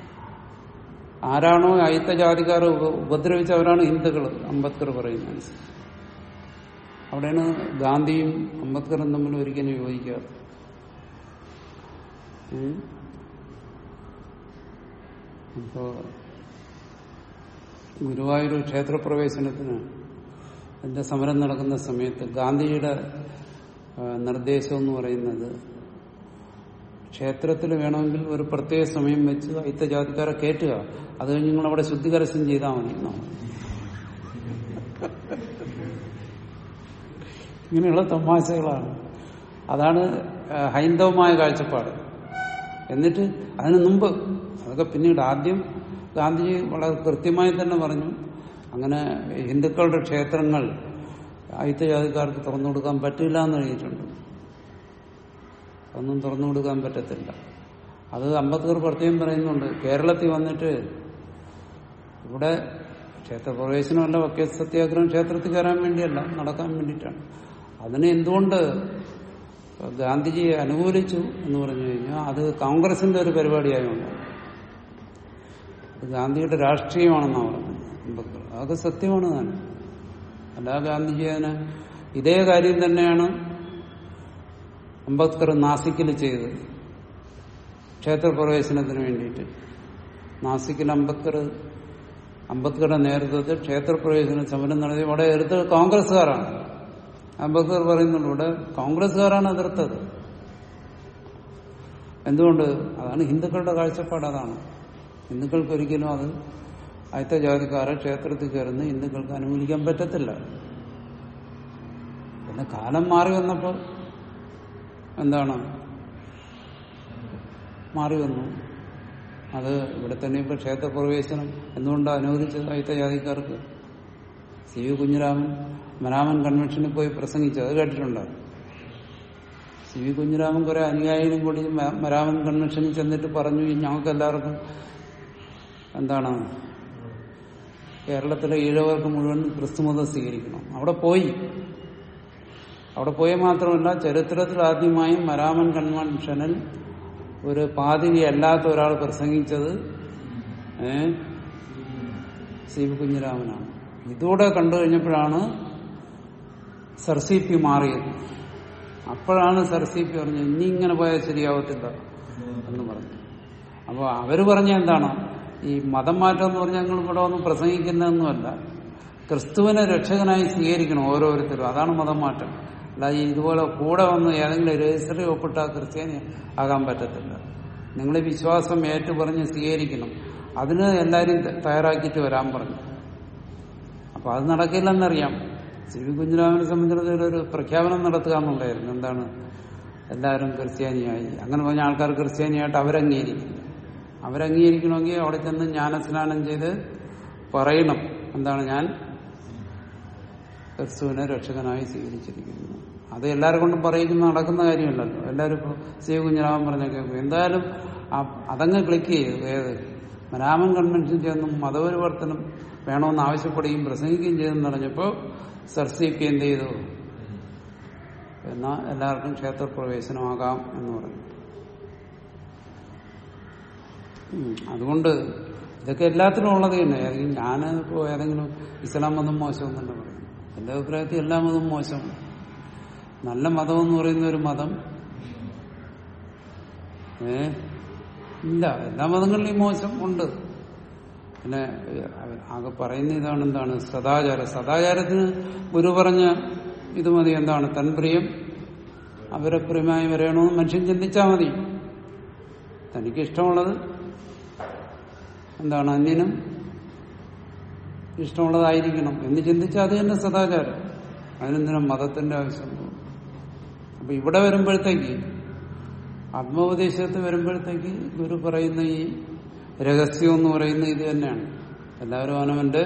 ആരാണോ അയിത്തജാതിക്കാരെ ഉപ ഉപദ്രവിച്ചവരാണ് ഹിന്ദുക്കൾ അംബേദ്കർ പറയുന്നത് അവിടെയാണ് ഗാന്ധിയും അംബേദ്കറും തമ്മിൽ ഒരിക്കലും യോജിക്കാറ് ഉം. ഇപ്പോ ഗുരുവായൂർ ക്ഷേത്രപ്രവേശനത്തിന് എന്റെ സമരം നടക്കുന്ന സമയത്ത് ഗാന്ധിജിയുടെ ആ, നിർദ്ദേശം എന്ന് പറയുന്നത് ക്ഷേത്രത്തിൽ വേണമെങ്കിൽ ഒരു പ്രത്യേക സമയം വെച്ച് അയിത്തജാതിക്കാരെ കയറ്റുക അത് കഴിഞ്ഞ് നിങ്ങൾ അവിടെ ശുദ്ധികലശം ചെയ്താൽ മതി എന്നാണ് ഇങ്ങനെയുള്ള തമാശകളാണ് അതാണ് ആ, ഹൈന്ദവമായ കാഴ്ചപ്പാട് എന്നിട്ട് അതിനു മുമ്പ് അതൊക്കെ പിന്നീട് ആദ്യം ഗാന്ധിജി വളരെ കൃത്യമായി തന്നെ പറഞ്ഞു അങ്ങനെ ഹിന്ദുക്കളുടെ ക്ഷേത്രങ്ങൾ അയിത്തജാതിക്കാർക്ക് തുറന്നു കൊടുക്കാൻ പറ്റില്ല എന്ന് എഴുതിയിട്ടുണ്ട് ഒന്നും തുറന്നു കൊടുക്കാൻ പറ്റത്തില്ല അത് അമ്പത്തൂർ പ്രത്യേകം പറയുന്നുണ്ട് കേരളത്തിൽ വന്നിട്ട് ഇവിടെ ക്ഷേത്രപ്രവേശനമല്ല വക്കേ സത്യാഗ്രഹം ക്ഷേത്രത്തിൽ കയറാൻ വേണ്ടിയല്ല നടക്കാൻ വേണ്ടിയിട്ടാണ് അതിന് എന്തുകൊണ്ട് ഗാന്ധിജിയെ അനുകൂലിച്ചു എന്ന് പറഞ്ഞു കഴിഞ്ഞാൽ അത് കോൺഗ്രസിന്റെ ഒരു പരിപാടിയായതുകൊണ്ട് അത് ഗാന്ധിയുടെ രാഷ്ട്രീയമാണെന്നാണ് പറഞ്ഞത് അംബേദ്കർ അതൊക്കെ സത്യമാണ് താൻ അല്ലാ ഗാന്ധിജി അതിന് ഇതേ കാര്യം തന്നെയാണ് അംബേദ്കർ നാസിക്കിൽ ചെയ്തത് ക്ഷേത്രപ്രവേശനത്തിന് വേണ്ടിയിട്ട് നാസിക്കിൽ അംബേദ്കർ അംബേദ്കറുടെ നേതൃത്വത്തിൽ ക്ഷേത്രപ്രവേശന സമരം നടത്തി ഇവിടെ എതിർത്തത് കോൺഗ്രസ്സുകാരാണ് അംബേദ്കർ പറയുന്നുള്ളൂ ഇവിടെ കോൺഗ്രസ്സുകാരാണ് എതിർത്തത് എന്തുകൊണ്ട് അതാണ് ഹിന്ദുക്കളുടെ കാഴ്ചപ്പാട് അതാണ് ഹിന്ദുക്കൾക്ക് ഒരിക്കലും അത് അയത്ത ജാതിക്കാരെ ക്ഷേത്രത്തിൽ കയറുന്ന ഹിന്ദുക്കൾക്ക് അനുകൂലിക്കാൻ പറ്റത്തില്ല പിന്നെ കാലം മാറി വന്നപ്പോൾ എന്താണ് മാറി വന്നു അത് ഇവിടെ തന്നെ ഇപ്പൊ ക്ഷേത്രപ്രവേശനം എന്തുകൊണ്ടാണ് അനുവദിച്ചത് അയത്ത ജാതിക്കാർക്ക് സി വി കുഞ്ഞിരാമൻ മരാമൻ കൺവെൻഷനിൽ പോയി പ്രസംഗിച്ചു അത് കേട്ടിട്ടുണ്ടോ സി വി കുഞ്ഞിരാമൻ കുറെ അനുയായികളും കൂടി മ- മരാമൻ കൺവെൻഷനിൽ ചെന്നിട്ട് പറഞ്ഞു "ഈ ഞങ്ങൾക്ക് എല്ലാവർക്കും എന്താണ് കേരളത്തിലെ ഈഴവർക്ക് മുഴുവൻ ക്രിസ്തുമതം സ്വീകരിക്കണം അവിടെ പോയി അവിടെ പോയ മാത്രമല്ല ചരിത്രത്തിൽ ആദ്യമായും മരാമൻ കൺവെൻഷനിൽ ഒരു പാതിരി അല്ലാത്ത ഒരാൾ പ്രസംഗിച്ചത് ഏ സി വി കുഞ്ഞിരാമനാണ് ഇതൂടെ കണ്ടു കഴിഞ്ഞപ്പോഴാണ് സർ സി പി മാറിയത് അപ്പോഴാണ് സർ സി പി പറഞ്ഞത് ഇനി ഇങ്ങനെ പോയാൽ ശരിയാവത്തില്ല എന്ന് പറഞ്ഞു അപ്പോൾ അവര് പറഞ്ഞ എന്താണ് ഈ മതം മാറ്റം എന്ന് പറഞ്ഞാൽ ഞങ്ങൾ ഇവിടെ ഒന്നും പ്രസംഗിക്കുന്നതൊന്നുമല്ല ക്രിസ്തുവിനെ രക്ഷകനായി സ്വീകരിക്കണം ഓരോരുത്തരും അതാണ് മതം മാറ്റം അല്ല ഈ ഇതുപോലെ കൂടെ വന്ന് ഏതെങ്കിലും രജിസ്റ്ററി ഒപ്പിട്ട ക്രിസ്ത്യാനി ആകാൻ പറ്റത്തില്ല നിങ്ങൾ ഈ വിശ്വാസം ഏറ്റു പറഞ്ഞ് സ്വീകരിക്കണം അതിന് എല്ലാവരും ത- തയ്യാറാക്കിയിട്ട് വരാൻ പറഞ്ഞു അപ്പൊ അത് നടക്കില്ലെന്നറിയാം സി വി കുഞ്ഞിരാമനെ സംബന്ധിച്ചിടത്തോളം ഒരു പ്രഖ്യാപനം നടത്തുക എന്നുള്ളതായിരുന്നു എന്താണ് എല്ലാവരും ക്രിസ്ത്യാനിയായി അങ്ങനെ പറഞ്ഞ ആൾക്കാർ ക്രിസ്ത്യാനിയായിട്ട് അവരംഗീകരിക്കും അവരംഗീകരിക്കണമെങ്കിൽ അവിടെ ചെന്ന് ജ്ഞാനസ്നാനം ചെയ്ത് പറയണം എന്താണ് ഞാൻ ക്രിസ്തുവിനെ രക്ഷകനായി സ്വീകരിച്ചിരിക്കുന്നു അത് എല്ലാവരും കൊണ്ടും പറയിക്കുന്ന നടക്കുന്ന കാര്യമല്ലല്ലോ എല്ലാവരും ഇപ്പോൾ സി വി കുഞ്ഞിരാമൻ പറഞ്ഞൊക്കെ എന്തായാലും ആ- അതങ്ങ് ക്ലിക്ക് ചെയ്തു ഏത് രാമൻ കൺവെൻഷൻ ചെന്നും മതപരിവർത്തനം വേണമെന്ന് ആവശ്യപ്പെടുകയും പ്രസംഗിക്കുകയും ചെയ്തെന്ന് പറഞ്ഞപ്പോൾ സർ സി പി എന്ത് ചെയ്തു എന്നാ എല്ലാവർക്കും ക്ഷേത്രപ്രവേശനമാകാം എന്ന് പറഞ്ഞു ഉം. അതുകൊണ്ട് ഇതൊക്കെ എല്ലാത്തിനും ഉള്ളത് തന്നെ ഏതെങ്കിലും ഞാൻ ഇപ്പോൾ ഏതെങ്കിലും ഇസ്ലാം മതം മോശമെന്നല്ല പറയും എന്റെ അഭിപ്രായത്തിൽ എല്ലാ മതവും മോശമാണ് നല്ല മതം എന്ന് പറയുന്ന ഒരു മതം ഏ ഇല്ല എല്ലാ മതങ്ങളിലും മോശം ഉണ്ട് പിന്നെ ഏഹ്, ആകെ പറയുന്ന ഇതാണ് എന്താണ് സദാചാരം സദാചാരത്തിന് ഗുരു പറഞ്ഞ ഇത് മതി എന്താണ് തൻ പ്രിയം അവരെ പ്രിയമായി വരണമെന്ന് മനുഷ്യൻ ചിന്തിച്ചാൽ മതി തനിക്ക് ഇഷ്ടമുള്ളത് എന്താണ് അന്യനും ഇഷ്ടമുള്ളതായിരിക്കണം എന്ന് ചിന്തിച്ചാൽ അത് തന്നെ സദാചാരം അതിനെന്തിനാ മതത്തിന്റെ ആവശ്യം അപ്പൊ ഇവിടെ വരുമ്പോഴത്തേക്ക് ആത്മോപദേശത്ത് വരുമ്പോഴത്തേക്ക് ഗുരു പറയുന്ന ഈ രഹസ്യം എന്ന് പറയുന്ന ഇത് തന്നെയാണ് എല്ലാവരും അവനവന്റെ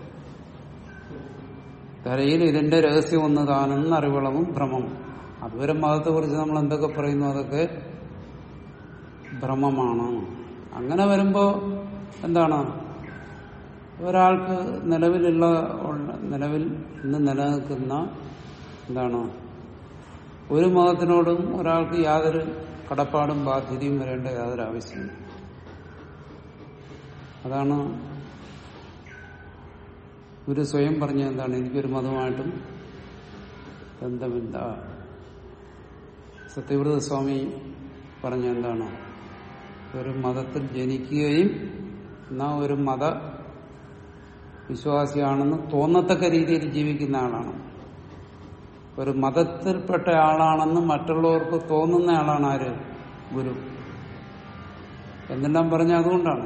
കരയിൽ ഇതിന്റെ രഹസ്യം ഒന്ന് താനെന്ന് അറിവളവും ഭ്രമം അതുവരെ മതത്തെക്കുറിച്ച് നമ്മൾ എന്തൊക്കെ പറയുന്നു അതൊക്കെ ഭ്രമമാണ് അങ്ങനെ വരുമ്പോ എന്താണ് ഒരാൾക്ക് നിലവിലുള്ള ഉള്ള- നിലവിൽ ഇന്ന് നിലനിൽക്കുന്ന എന്താണ് ഒരു മതത്തിനോടും ഒരാൾക്ക് യാതൊരു കടപ്പാടും ബാധ്യതയും വരേണ്ട യാതൊരു ആവശ്യമില്ല അതാണ് ഗുരു സ്വയം പറഞ്ഞ എന്താണ് എനിക്കൊരു മതമായിട്ടും ബന്ധമില്ല സത്യവ്രത സ്വാമി പറഞ്ഞ എന്താണ് ഒരു മതത്തിൽ ജനിക്കുകയും എന്നാ ഒരു മത വിശ്വാസിയാണെന്ന് തോന്നത്തക്ക രീതിയിൽ ജീവിക്കുന്ന ആളാണ് ഒരു മതത്തിൽപ്പെട്ട ആളാണെന്ന് മറ്റുള്ളവർക്ക് തോന്നുന്ന ആളാണ് ആര് ഗുരു എന്നെല്ലാം പറഞ്ഞ അതുകൊണ്ടാണ്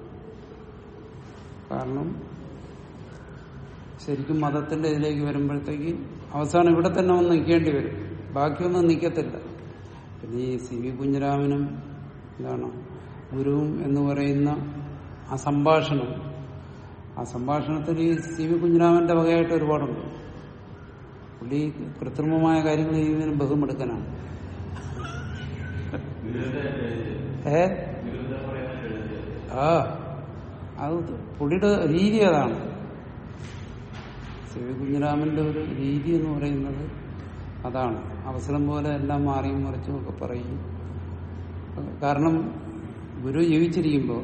കാരണം ശരിക്കും മതത്തിന്റെ ഇതിലേക്ക് വരുമ്പോഴത്തേക്ക് അവസാനം ഇവിടെ തന്നെ ഒന്ന് നിൽക്കേണ്ടി വരും ബാക്കിയൊന്നും നിൽക്കത്തില്ല പിന്നെ ഈ സി വി കുഞ്ഞിരാമനും എന്താണ് ഗുരുവും എന്ന് പറയുന്ന ആ സംഭാഷണം ആ സംഭാഷണത്തിൽ ഈ സി വി കുഞ്ഞിരാമന്റെ വകയായിട്ട് ഒരുപാടുണ്ട് പുള്ളി കൃത്രിമമായ കാര്യങ്ങൾ ചെയ്യുന്നതിന് ബഹുമെടുക്കനാണ് ഏ ആ അത് പുള്ളിയുടെ രീതി അതാണ് ശ്രീ കുഞ്ഞിരാമന്റെ ഒരു രീതി എന്ന് പറയുന്നത് അതാണ് അവസരം പോലെ എല്ലാം മാറിയും മറിച്ചും ഒക്കെ പറയും കാരണം ഗുരു ജീവിച്ചിരിക്കുമ്പോൾ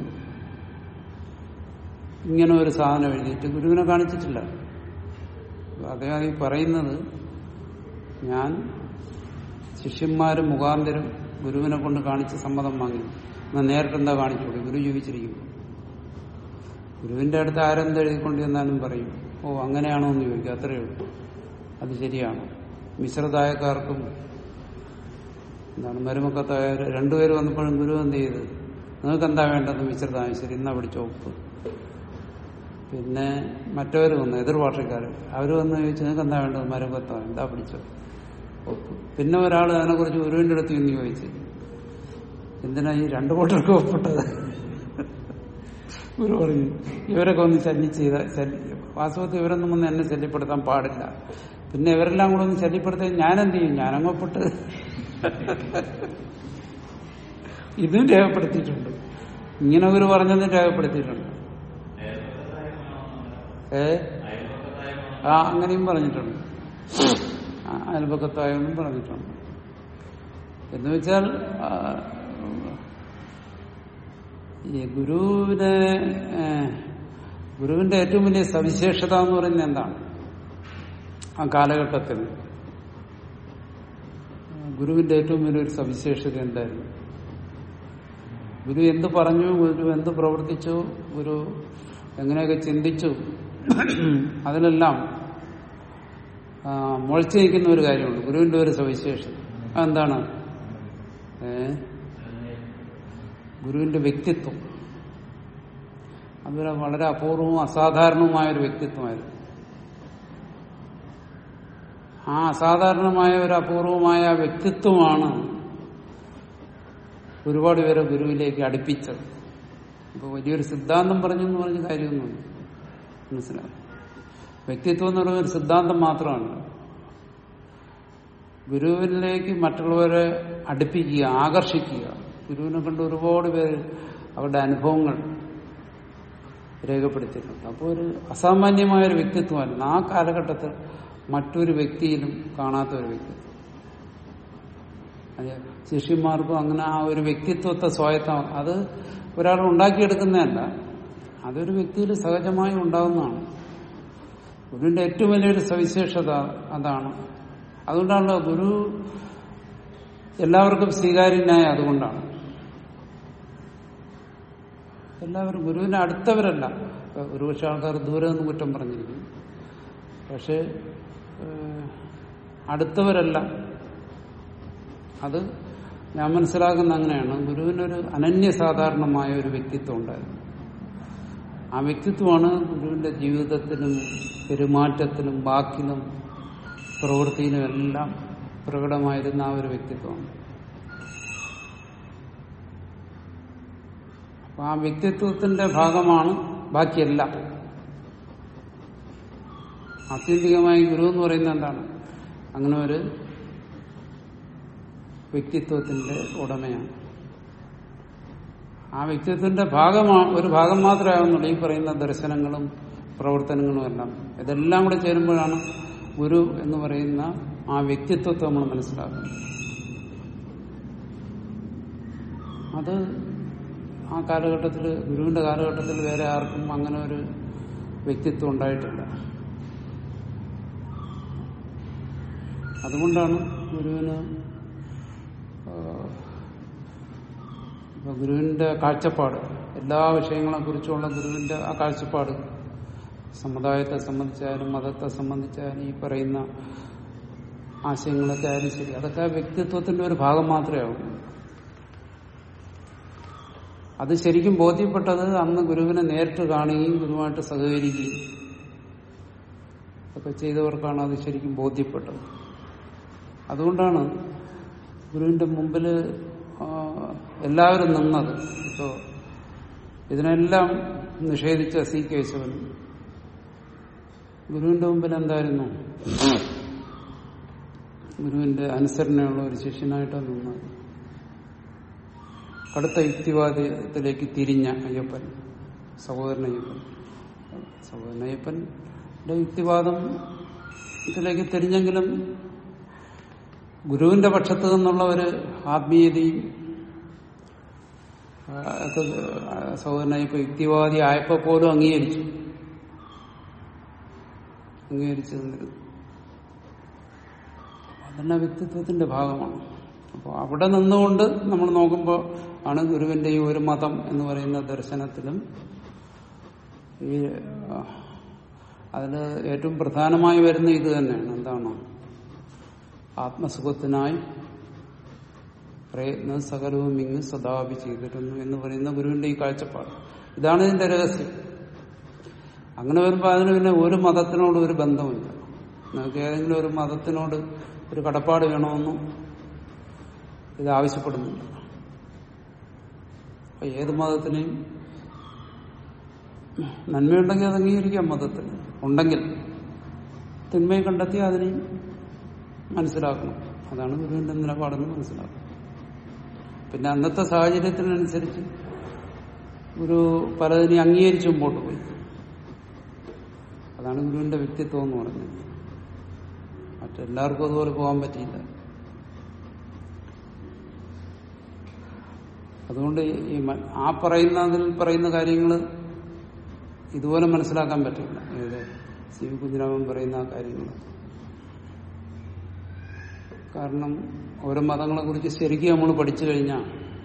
ഇങ്ങനെ ഒരു സാധനം എഴുതിയിട്ട് ഗുരുവിനെ കാണിച്ചിട്ടില്ല അദ്ദേഹം ഈ പറയുന്നത് ഞാൻ ശിഷ്യന്മാര് മുഖാന്തരം ഗുരുവിനെ കൊണ്ട് കാണിച്ച് സമ്മതം വാങ്ങി എന്നാൽ നേരിട്ട് എന്താ കാണിച്ചോളൂ ഗുരു ജീവിച്ചിരിക്കുമ്പോൾ ഗുരുവിന്റെ അടുത്ത് ആരെന്ത് എഴുതിക്കൊണ്ട് ചെന്നാലും പറയും ഓ അങ്ങനെയാണോ എന്ന് ചോദിക്കും അത്രയേ ഉള്ളൂ അത് ശരിയാണ് മിശ്രതായക്കാർക്കും എന്താണ് മരുമക്കത്തായ രണ്ടുപേര് വന്നപ്പോഴും ഗുരു എന്ത് ചെയ്ത് നിങ്ങൾക്ക് എന്താ വേണ്ടത് മിശ്രതായ ശരി എന്നാ പിടിച്ച ഉപ്പ് പിന്നെ മറ്റവർ വന്നു എതിർഭാഷക്കാർ അവർ വന്ന് ചോദിച്ചു നിങ്ങൾക്ക് എന്താ വേണ്ടത് മരുമക്കത്തായ എന്താ പിടിച്ചോ ഒപ്പ് പിന്നെ ഒരാൾ അതിനെക്കുറിച്ച് ഗുരുവിന്റെ അടുത്ത് ഇന്ന് ചോദിച്ചു എന്തിനാ ഈ രണ്ടു കൂട്ടർക്ക് ഒപ്പിട്ടത് ഗുരു പറഞ്ഞു ഇവരൊക്കെ ഒന്ന് ശല്യം ചെയ്ത ശല്യം വാസ്തവത്തിൽ ഇവരൊന്നും ഒന്ന് എന്നെ ശല്യപ്പെടുത്താൻ പാടില്ല പിന്നെ ഇവരെല്ലാം കൂടെ ഒന്ന് ശല്യപ്പെടുത്താൻ ഞാൻ എന്ത് ചെയ്യും ഞാനങ്ങൊപ്പിട്ട് ഇതും രേഖപ്പെടുത്തിയിട്ടുണ്ട് ഇങ്ങനെ ഒരു പറഞ്ഞതും രേഖപ്പെടുത്തിയിട്ടുണ്ട് ഏ ആ അങ്ങനെയും പറഞ്ഞിട്ടുണ്ട് ആ, അയൽപക്കത്തായെന്നും പറഞ്ഞിട്ടുണ്ട് എന്ന് വെച്ചാൽ ആ, ഈ ഗുരുവിനെ ഏ, ഗുരുവിന്റെ ഏറ്റവും വലിയ സവിശേഷത എന്ന് പറയുന്നത് എന്താണ് ആ കാലഘട്ടത്തിൽ ഗുരുവിന്റെ ഏറ്റവും വലിയൊരു സവിശേഷത എന്തായിരുന്നു ഗുരു എന്ത് പറഞ്ഞു ഗുരു എന്ത് പ്രവർത്തിച്ചു ഗുരു എങ്ങനെയൊക്കെ ചിന്തിച്ചു അതിലെല്ലാം ആ, മുളച്ചു നിൽക്കുന്ന ഒരു കാര്യമുണ്ട് ഗുരുവിന്റെ ഒരു സവിശേഷത അതെന്താണ് ഏ ഗുരുവിന്റെ വ്യക്തിത്വം അതൊരു വളരെ അപൂർവവും അസാധാരണവുമായ ഒരു വ്യക്തിത്വമായിരുന്നു ആ അസാധാരണമായ ഒരു അപൂർവമായ വ്യക്തിത്വമാണ് ഒരുപാട് പേരെ ഗുരുവിലേക്ക് അടുപ്പിച്ചത് അപ്പോൾ വലിയൊരു സിദ്ധാന്തം പറഞ്ഞു എന്ന് പറഞ്ഞ കാര്യമൊന്നുമില്ല മനസ്സിലാവും വ്യക്തിത്വം എന്ന് പറയുന്ന ഒരു സിദ്ധാന്തം മാത്രമാണ് ഗുരുവിലേക്ക് മറ്റുള്ളവരെ അടുപ്പിക്കുക ആകർഷിക്കുക ഗുരുവിനെ കണ്ട് ഒരുപാട് പേര് അവരുടെ അനുഭവങ്ങൾ രേഖപ്പെടുത്തിയിട്ടുണ്ട് അപ്പോൾ ഒരു അസാമാന്യമായ ഒരു വ്യക്തിത്വമായിരുന്നു ആ കാലഘട്ടത്തിൽ മറ്റൊരു വ്യക്തിയിലും കാണാത്ത ഒരു വ്യക്തിത്വം അത് ശിഷ്യന്മാർക്കും അങ്ങനെ ആ ഒരു വ്യക്തിത്വത്തെ സ്വായത്തം അത് ഒരാൾ ഉണ്ടാക്കിയെടുക്കുന്നതല്ല അതൊരു വ്യക്തിയിൽ സഹജമായി ഉണ്ടാകുന്നതാണ് ഗുരുവിന്റെ ഏറ്റവും വലിയൊരു സവിശേഷത അതാണ് അതുകൊണ്ടാണല്ലോ ഗുരു എല്ലാവർക്കും സ്വീകാര്യനായ അതുകൊണ്ടാണ് എല്ലാവരും ഗുരുവിനെ അടുത്തവരല്ല ഇപ്പൊ ഒരുപക്ഷെ ആൾക്കാർ ദൂരെ നിന്ന് കുറ്റം പറഞ്ഞിരിക്കും പക്ഷെ ഏഹ്, അടുത്തവരല്ല അത് ഞാൻ മനസ്സിലാക്കുന്ന അങ്ങനെയാണ് ഗുരുവിനൊരു അനന്യസാധാരണമായ ഒരു വ്യക്തിത്വം ഉണ്ടായിരുന്നു ആ വ്യക്തിത്വമാണ് ഗുരുവിന്റെ ജീവിതത്തിലും പെരുമാറ്റത്തിലും വാക്കിലും പ്രവൃത്തിയിലും എല്ലാം പ്രകടമായിരുന്ന ആ ഒരു വ്യക്തിത്വമാണ് അപ്പൊ ആ വ്യക്തിത്വത്തിന്റെ ഭാഗമാണ് ബാക്കിയെല്ലാം ആത്യന്തികമായി ഗുരു എന്ന് പറയുന്നത് എന്താണ് അങ്ങനെ ഒരു വ്യക്തിത്വത്തിന്റെ ഉടമയാണ് ആ വ്യക്തിത്വത്തിന്റെ ഭാഗമാണ് ഒരു ഭാഗം മാത്രമാകുന്നുള്ളൂ ഈ പറയുന്ന ദർശനങ്ങളും പ്രവർത്തനങ്ങളും എല്ലാം ഇതെല്ലാം കൂടെ ചേരുമ്പോഴാണ് ഗുരു എന്ന് പറയുന്ന ആ വ്യക്തിത്വത്തെ നമ്മൾ മനസ്സിലാക്കുന്നത് അത് ആ കാലഘട്ടത്തിൽ ഗുരുവിന്റെ കാലഘട്ടത്തിൽ വേറെ ആർക്കും അങ്ങനെ ഒരു വ്യക്തിത്വം ഉണ്ടായിട്ടില്ല അതുകൊണ്ടാണ് ഗുരുവിന് ആ, ഇപ്പൊ ഗുരുവിന്റെ കാഴ്ചപ്പാട് എല്ലാ വിഷയങ്ങളെ കുറിച്ചുള്ള ഗുരുവിന്റെ ആ കാഴ്ചപ്പാട് സമുദായത്തെ സംബന്ധിച്ചായാലും മതത്തെ സംബന്ധിച്ചായാലും ഈ പറയുന്ന ആശയങ്ങളൊക്കെ ആയാലും ശരി അതൊക്കെ ആ വ്യക്തിത്വത്തിന്റെ ഒരു ഭാഗം മാത്രമേ ആവൂ അത് ശരിക്കും ബോധ്യപ്പെട്ടത് അന്ന് ഗുരുവിനെ നേരിട്ട് കാണുകയും ഗുരുവായിട്ട് സഹകരിക്കുകയും ഒക്കെ ചെയ്തവർക്കാണ് അത് ശരിക്കും ബോധ്യപ്പെട്ടത് അതുകൊണ്ടാണ് ഗുരുവിന്റെ മുമ്പിൽ എല്ലാവരും നിന്നത് ഇപ്പോ ഇതിനെല്ലാം നിഷേധിച്ച സി കേശവനും ഗുരുവിന്റെ മുമ്പിൽ എന്തായിരുന്നു ഗുരുവിന്റെ അനുസരണയുള്ള ഒരു ശിഷ്യനായിട്ടാണ് നിന്നത് കടുത്ത യുക്തിവാദത്തിലേക്ക് തിരിഞ്ഞ അയ്യപ്പൻ സഹോദരൻ അയ്യപ്പൻ സഹോദരൻ അയ്യപ്പന്റെ യുക്തിവാദത്തിലേക്ക് തിരിഞ്ഞെങ്കിലും ഗുരുവിന്റെ പക്ഷത്ത് നിന്നുള്ള ഒരു ആത്മീയതയും ആ, ഒക്കെ സഹോദരൻ അയ്യപ്പ യുക്തിവാദി ആയപ്പോ പോലും അംഗീകരിച്ചു അംഗീകരിച്ചു തന്നിരുന്നു അതെന്നെ വ്യക്തിത്വത്തിന്റെ ഭാഗമാണ് അപ്പോൾ അവിടെ നിന്നുകൊണ്ട് നമ്മൾ നോക്കുമ്പോൾ ആണ് ഗുരുവിന്റെ ഈ ഒരു മതം എന്ന് പറയുന്ന ദർശനത്തിലും ഈ അതിൽ ഏറ്റവും പ്രധാനമായി വരുന്ന ഇത് തന്നെയാണ് എന്താണ് ആത്മസുഖത്തിനായി പ്രയത്നം സകലവും ഇങ്ങ് സദാപി ചെയ്തിരുന്നു എന്ന് പറയുന്ന ഗുരുവിന്റെ ഈ കാഴ്ചപ്പാട് ഇതാണ് ഇതിന്റെ രഹസ്യം അങ്ങനെ വരുമ്പോൾ അതിന് പിന്നെ ഒരു മതത്തിനോട് ഒരു ബന്ധമില്ല നിങ്ങൾക്ക് ഏതെങ്കിലും ഒരു മതത്തിനോട് ഒരു കടപ്പാട് വേണമെന്നും ഇത് ആവശ്യപ്പെടുന്നില്ല അപ്പൊ ഏത് മതത്തിനെയും നന്മയുണ്ടെങ്കിൽ അത് അംഗീകരിക്കാം മതത്തിന് ഉണ്ടെങ്കിൽ തിന്മയെ കണ്ടെത്തി അതിനെയും മനസ്സിലാക്കണം അതാണ് ഗുരുവിന്റെ നിലപാടെന്ന് മനസ്സിലാക്കണം പിന്നെ അന്നത്തെ സാഹചര്യത്തിനനുസരിച്ച് ഗുരു പലതിനെയും അംഗീകരിച്ച് മുമ്പോട്ട് പോയി അതാണ് ഗുരുവിന്റെ വ്യക്തിത്വം എന്ന് പറഞ്ഞത് മറ്റെല്ലാവർക്കും അതുപോലെ പോകാൻ പറ്റിയില്ല അതുകൊണ്ട് ഈ മ- ആ പറയുന്നതിൽ പറയുന്ന കാര്യങ്ങൾ ഇതുപോലെ മനസ്സിലാക്കാൻ പറ്റില്ല ഏത് സി വി കുഞ്ഞിരാമൻ പറയുന്ന ആ കാര്യങ്ങൾ കാരണം ഓരോ മതങ്ങളെ കുറിച്ച് ശരിക്കും നമ്മൾ പഠിച്ചു കഴിഞ്ഞാൽ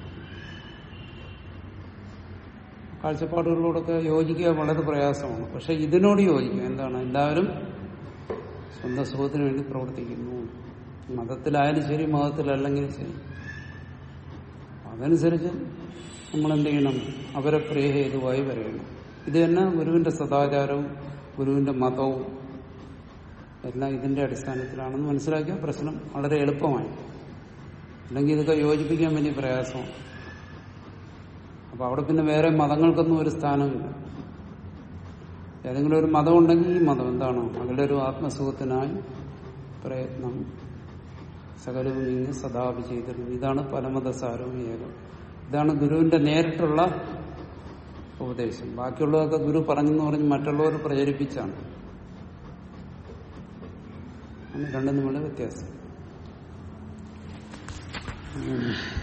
കാഴ്ചപ്പാടുകളോടൊക്കെ യോജിക്കുക വളരെ പ്രയാസമാണ് പക്ഷെ ഇതിനോട് യോജിക്കുക എന്താണ് എല്ലാവരും സ്വന്തം സുഖത്തിന് വേണ്ടി പ്രവർത്തിക്കുന്നു മതത്തിലായാലും ശരി മതത്തിലല്ലെങ്കിലും ശരി അതനുസരിച്ച് നമ്മൾ എന്ത് ചെയ്യണം അവരെ പ്രിയഹേതുവായി വരയണം ഇത് തന്നെ ഗുരുവിന്റെ സദാചാരവും ഗുരുവിന്റെ മതവും എല്ലാം ഇതിന്റെ അടിസ്ഥാനത്തിലാണെന്ന് മനസ്സിലാക്കിയ പ്രശ്നം വളരെ എളുപ്പമായി അല്ലെങ്കിൽ ഇതൊക്കെ യോജിപ്പിക്കാൻ വലിയ പ്രയാസമാണ് അപ്പൊ അവിടെ പിന്നെ വേറെ മതങ്ങൾക്കൊന്നും ഒരു സ്ഥാനമില്ല ഏതെങ്കിലും ഒരു മതം ഉണ്ടെങ്കിൽ ഈ മതം എന്താണോ അതിലൊരു ആത്മസുഖത്തിനായി പ്രയത്നം സകലവും ഇങ്ങ് സദാപി ചെയ്തിരുന്നു ഇതാണ് പരമതസാരവും ഏകം ഇതാണ് ഗുരുവിന്റെ നേരിട്ടുള്ള ഉപദേശം ബാക്കിയുള്ളതൊക്കെ ഗുരു പറഞ്ഞെന്ന് പറഞ്ഞ് മറ്റുള്ളവർ പ്രചരിപ്പിച്ചാണ് ആണ് രണ്ടും തമ്മിലുള്ള വ്യത്യാസം ഉം.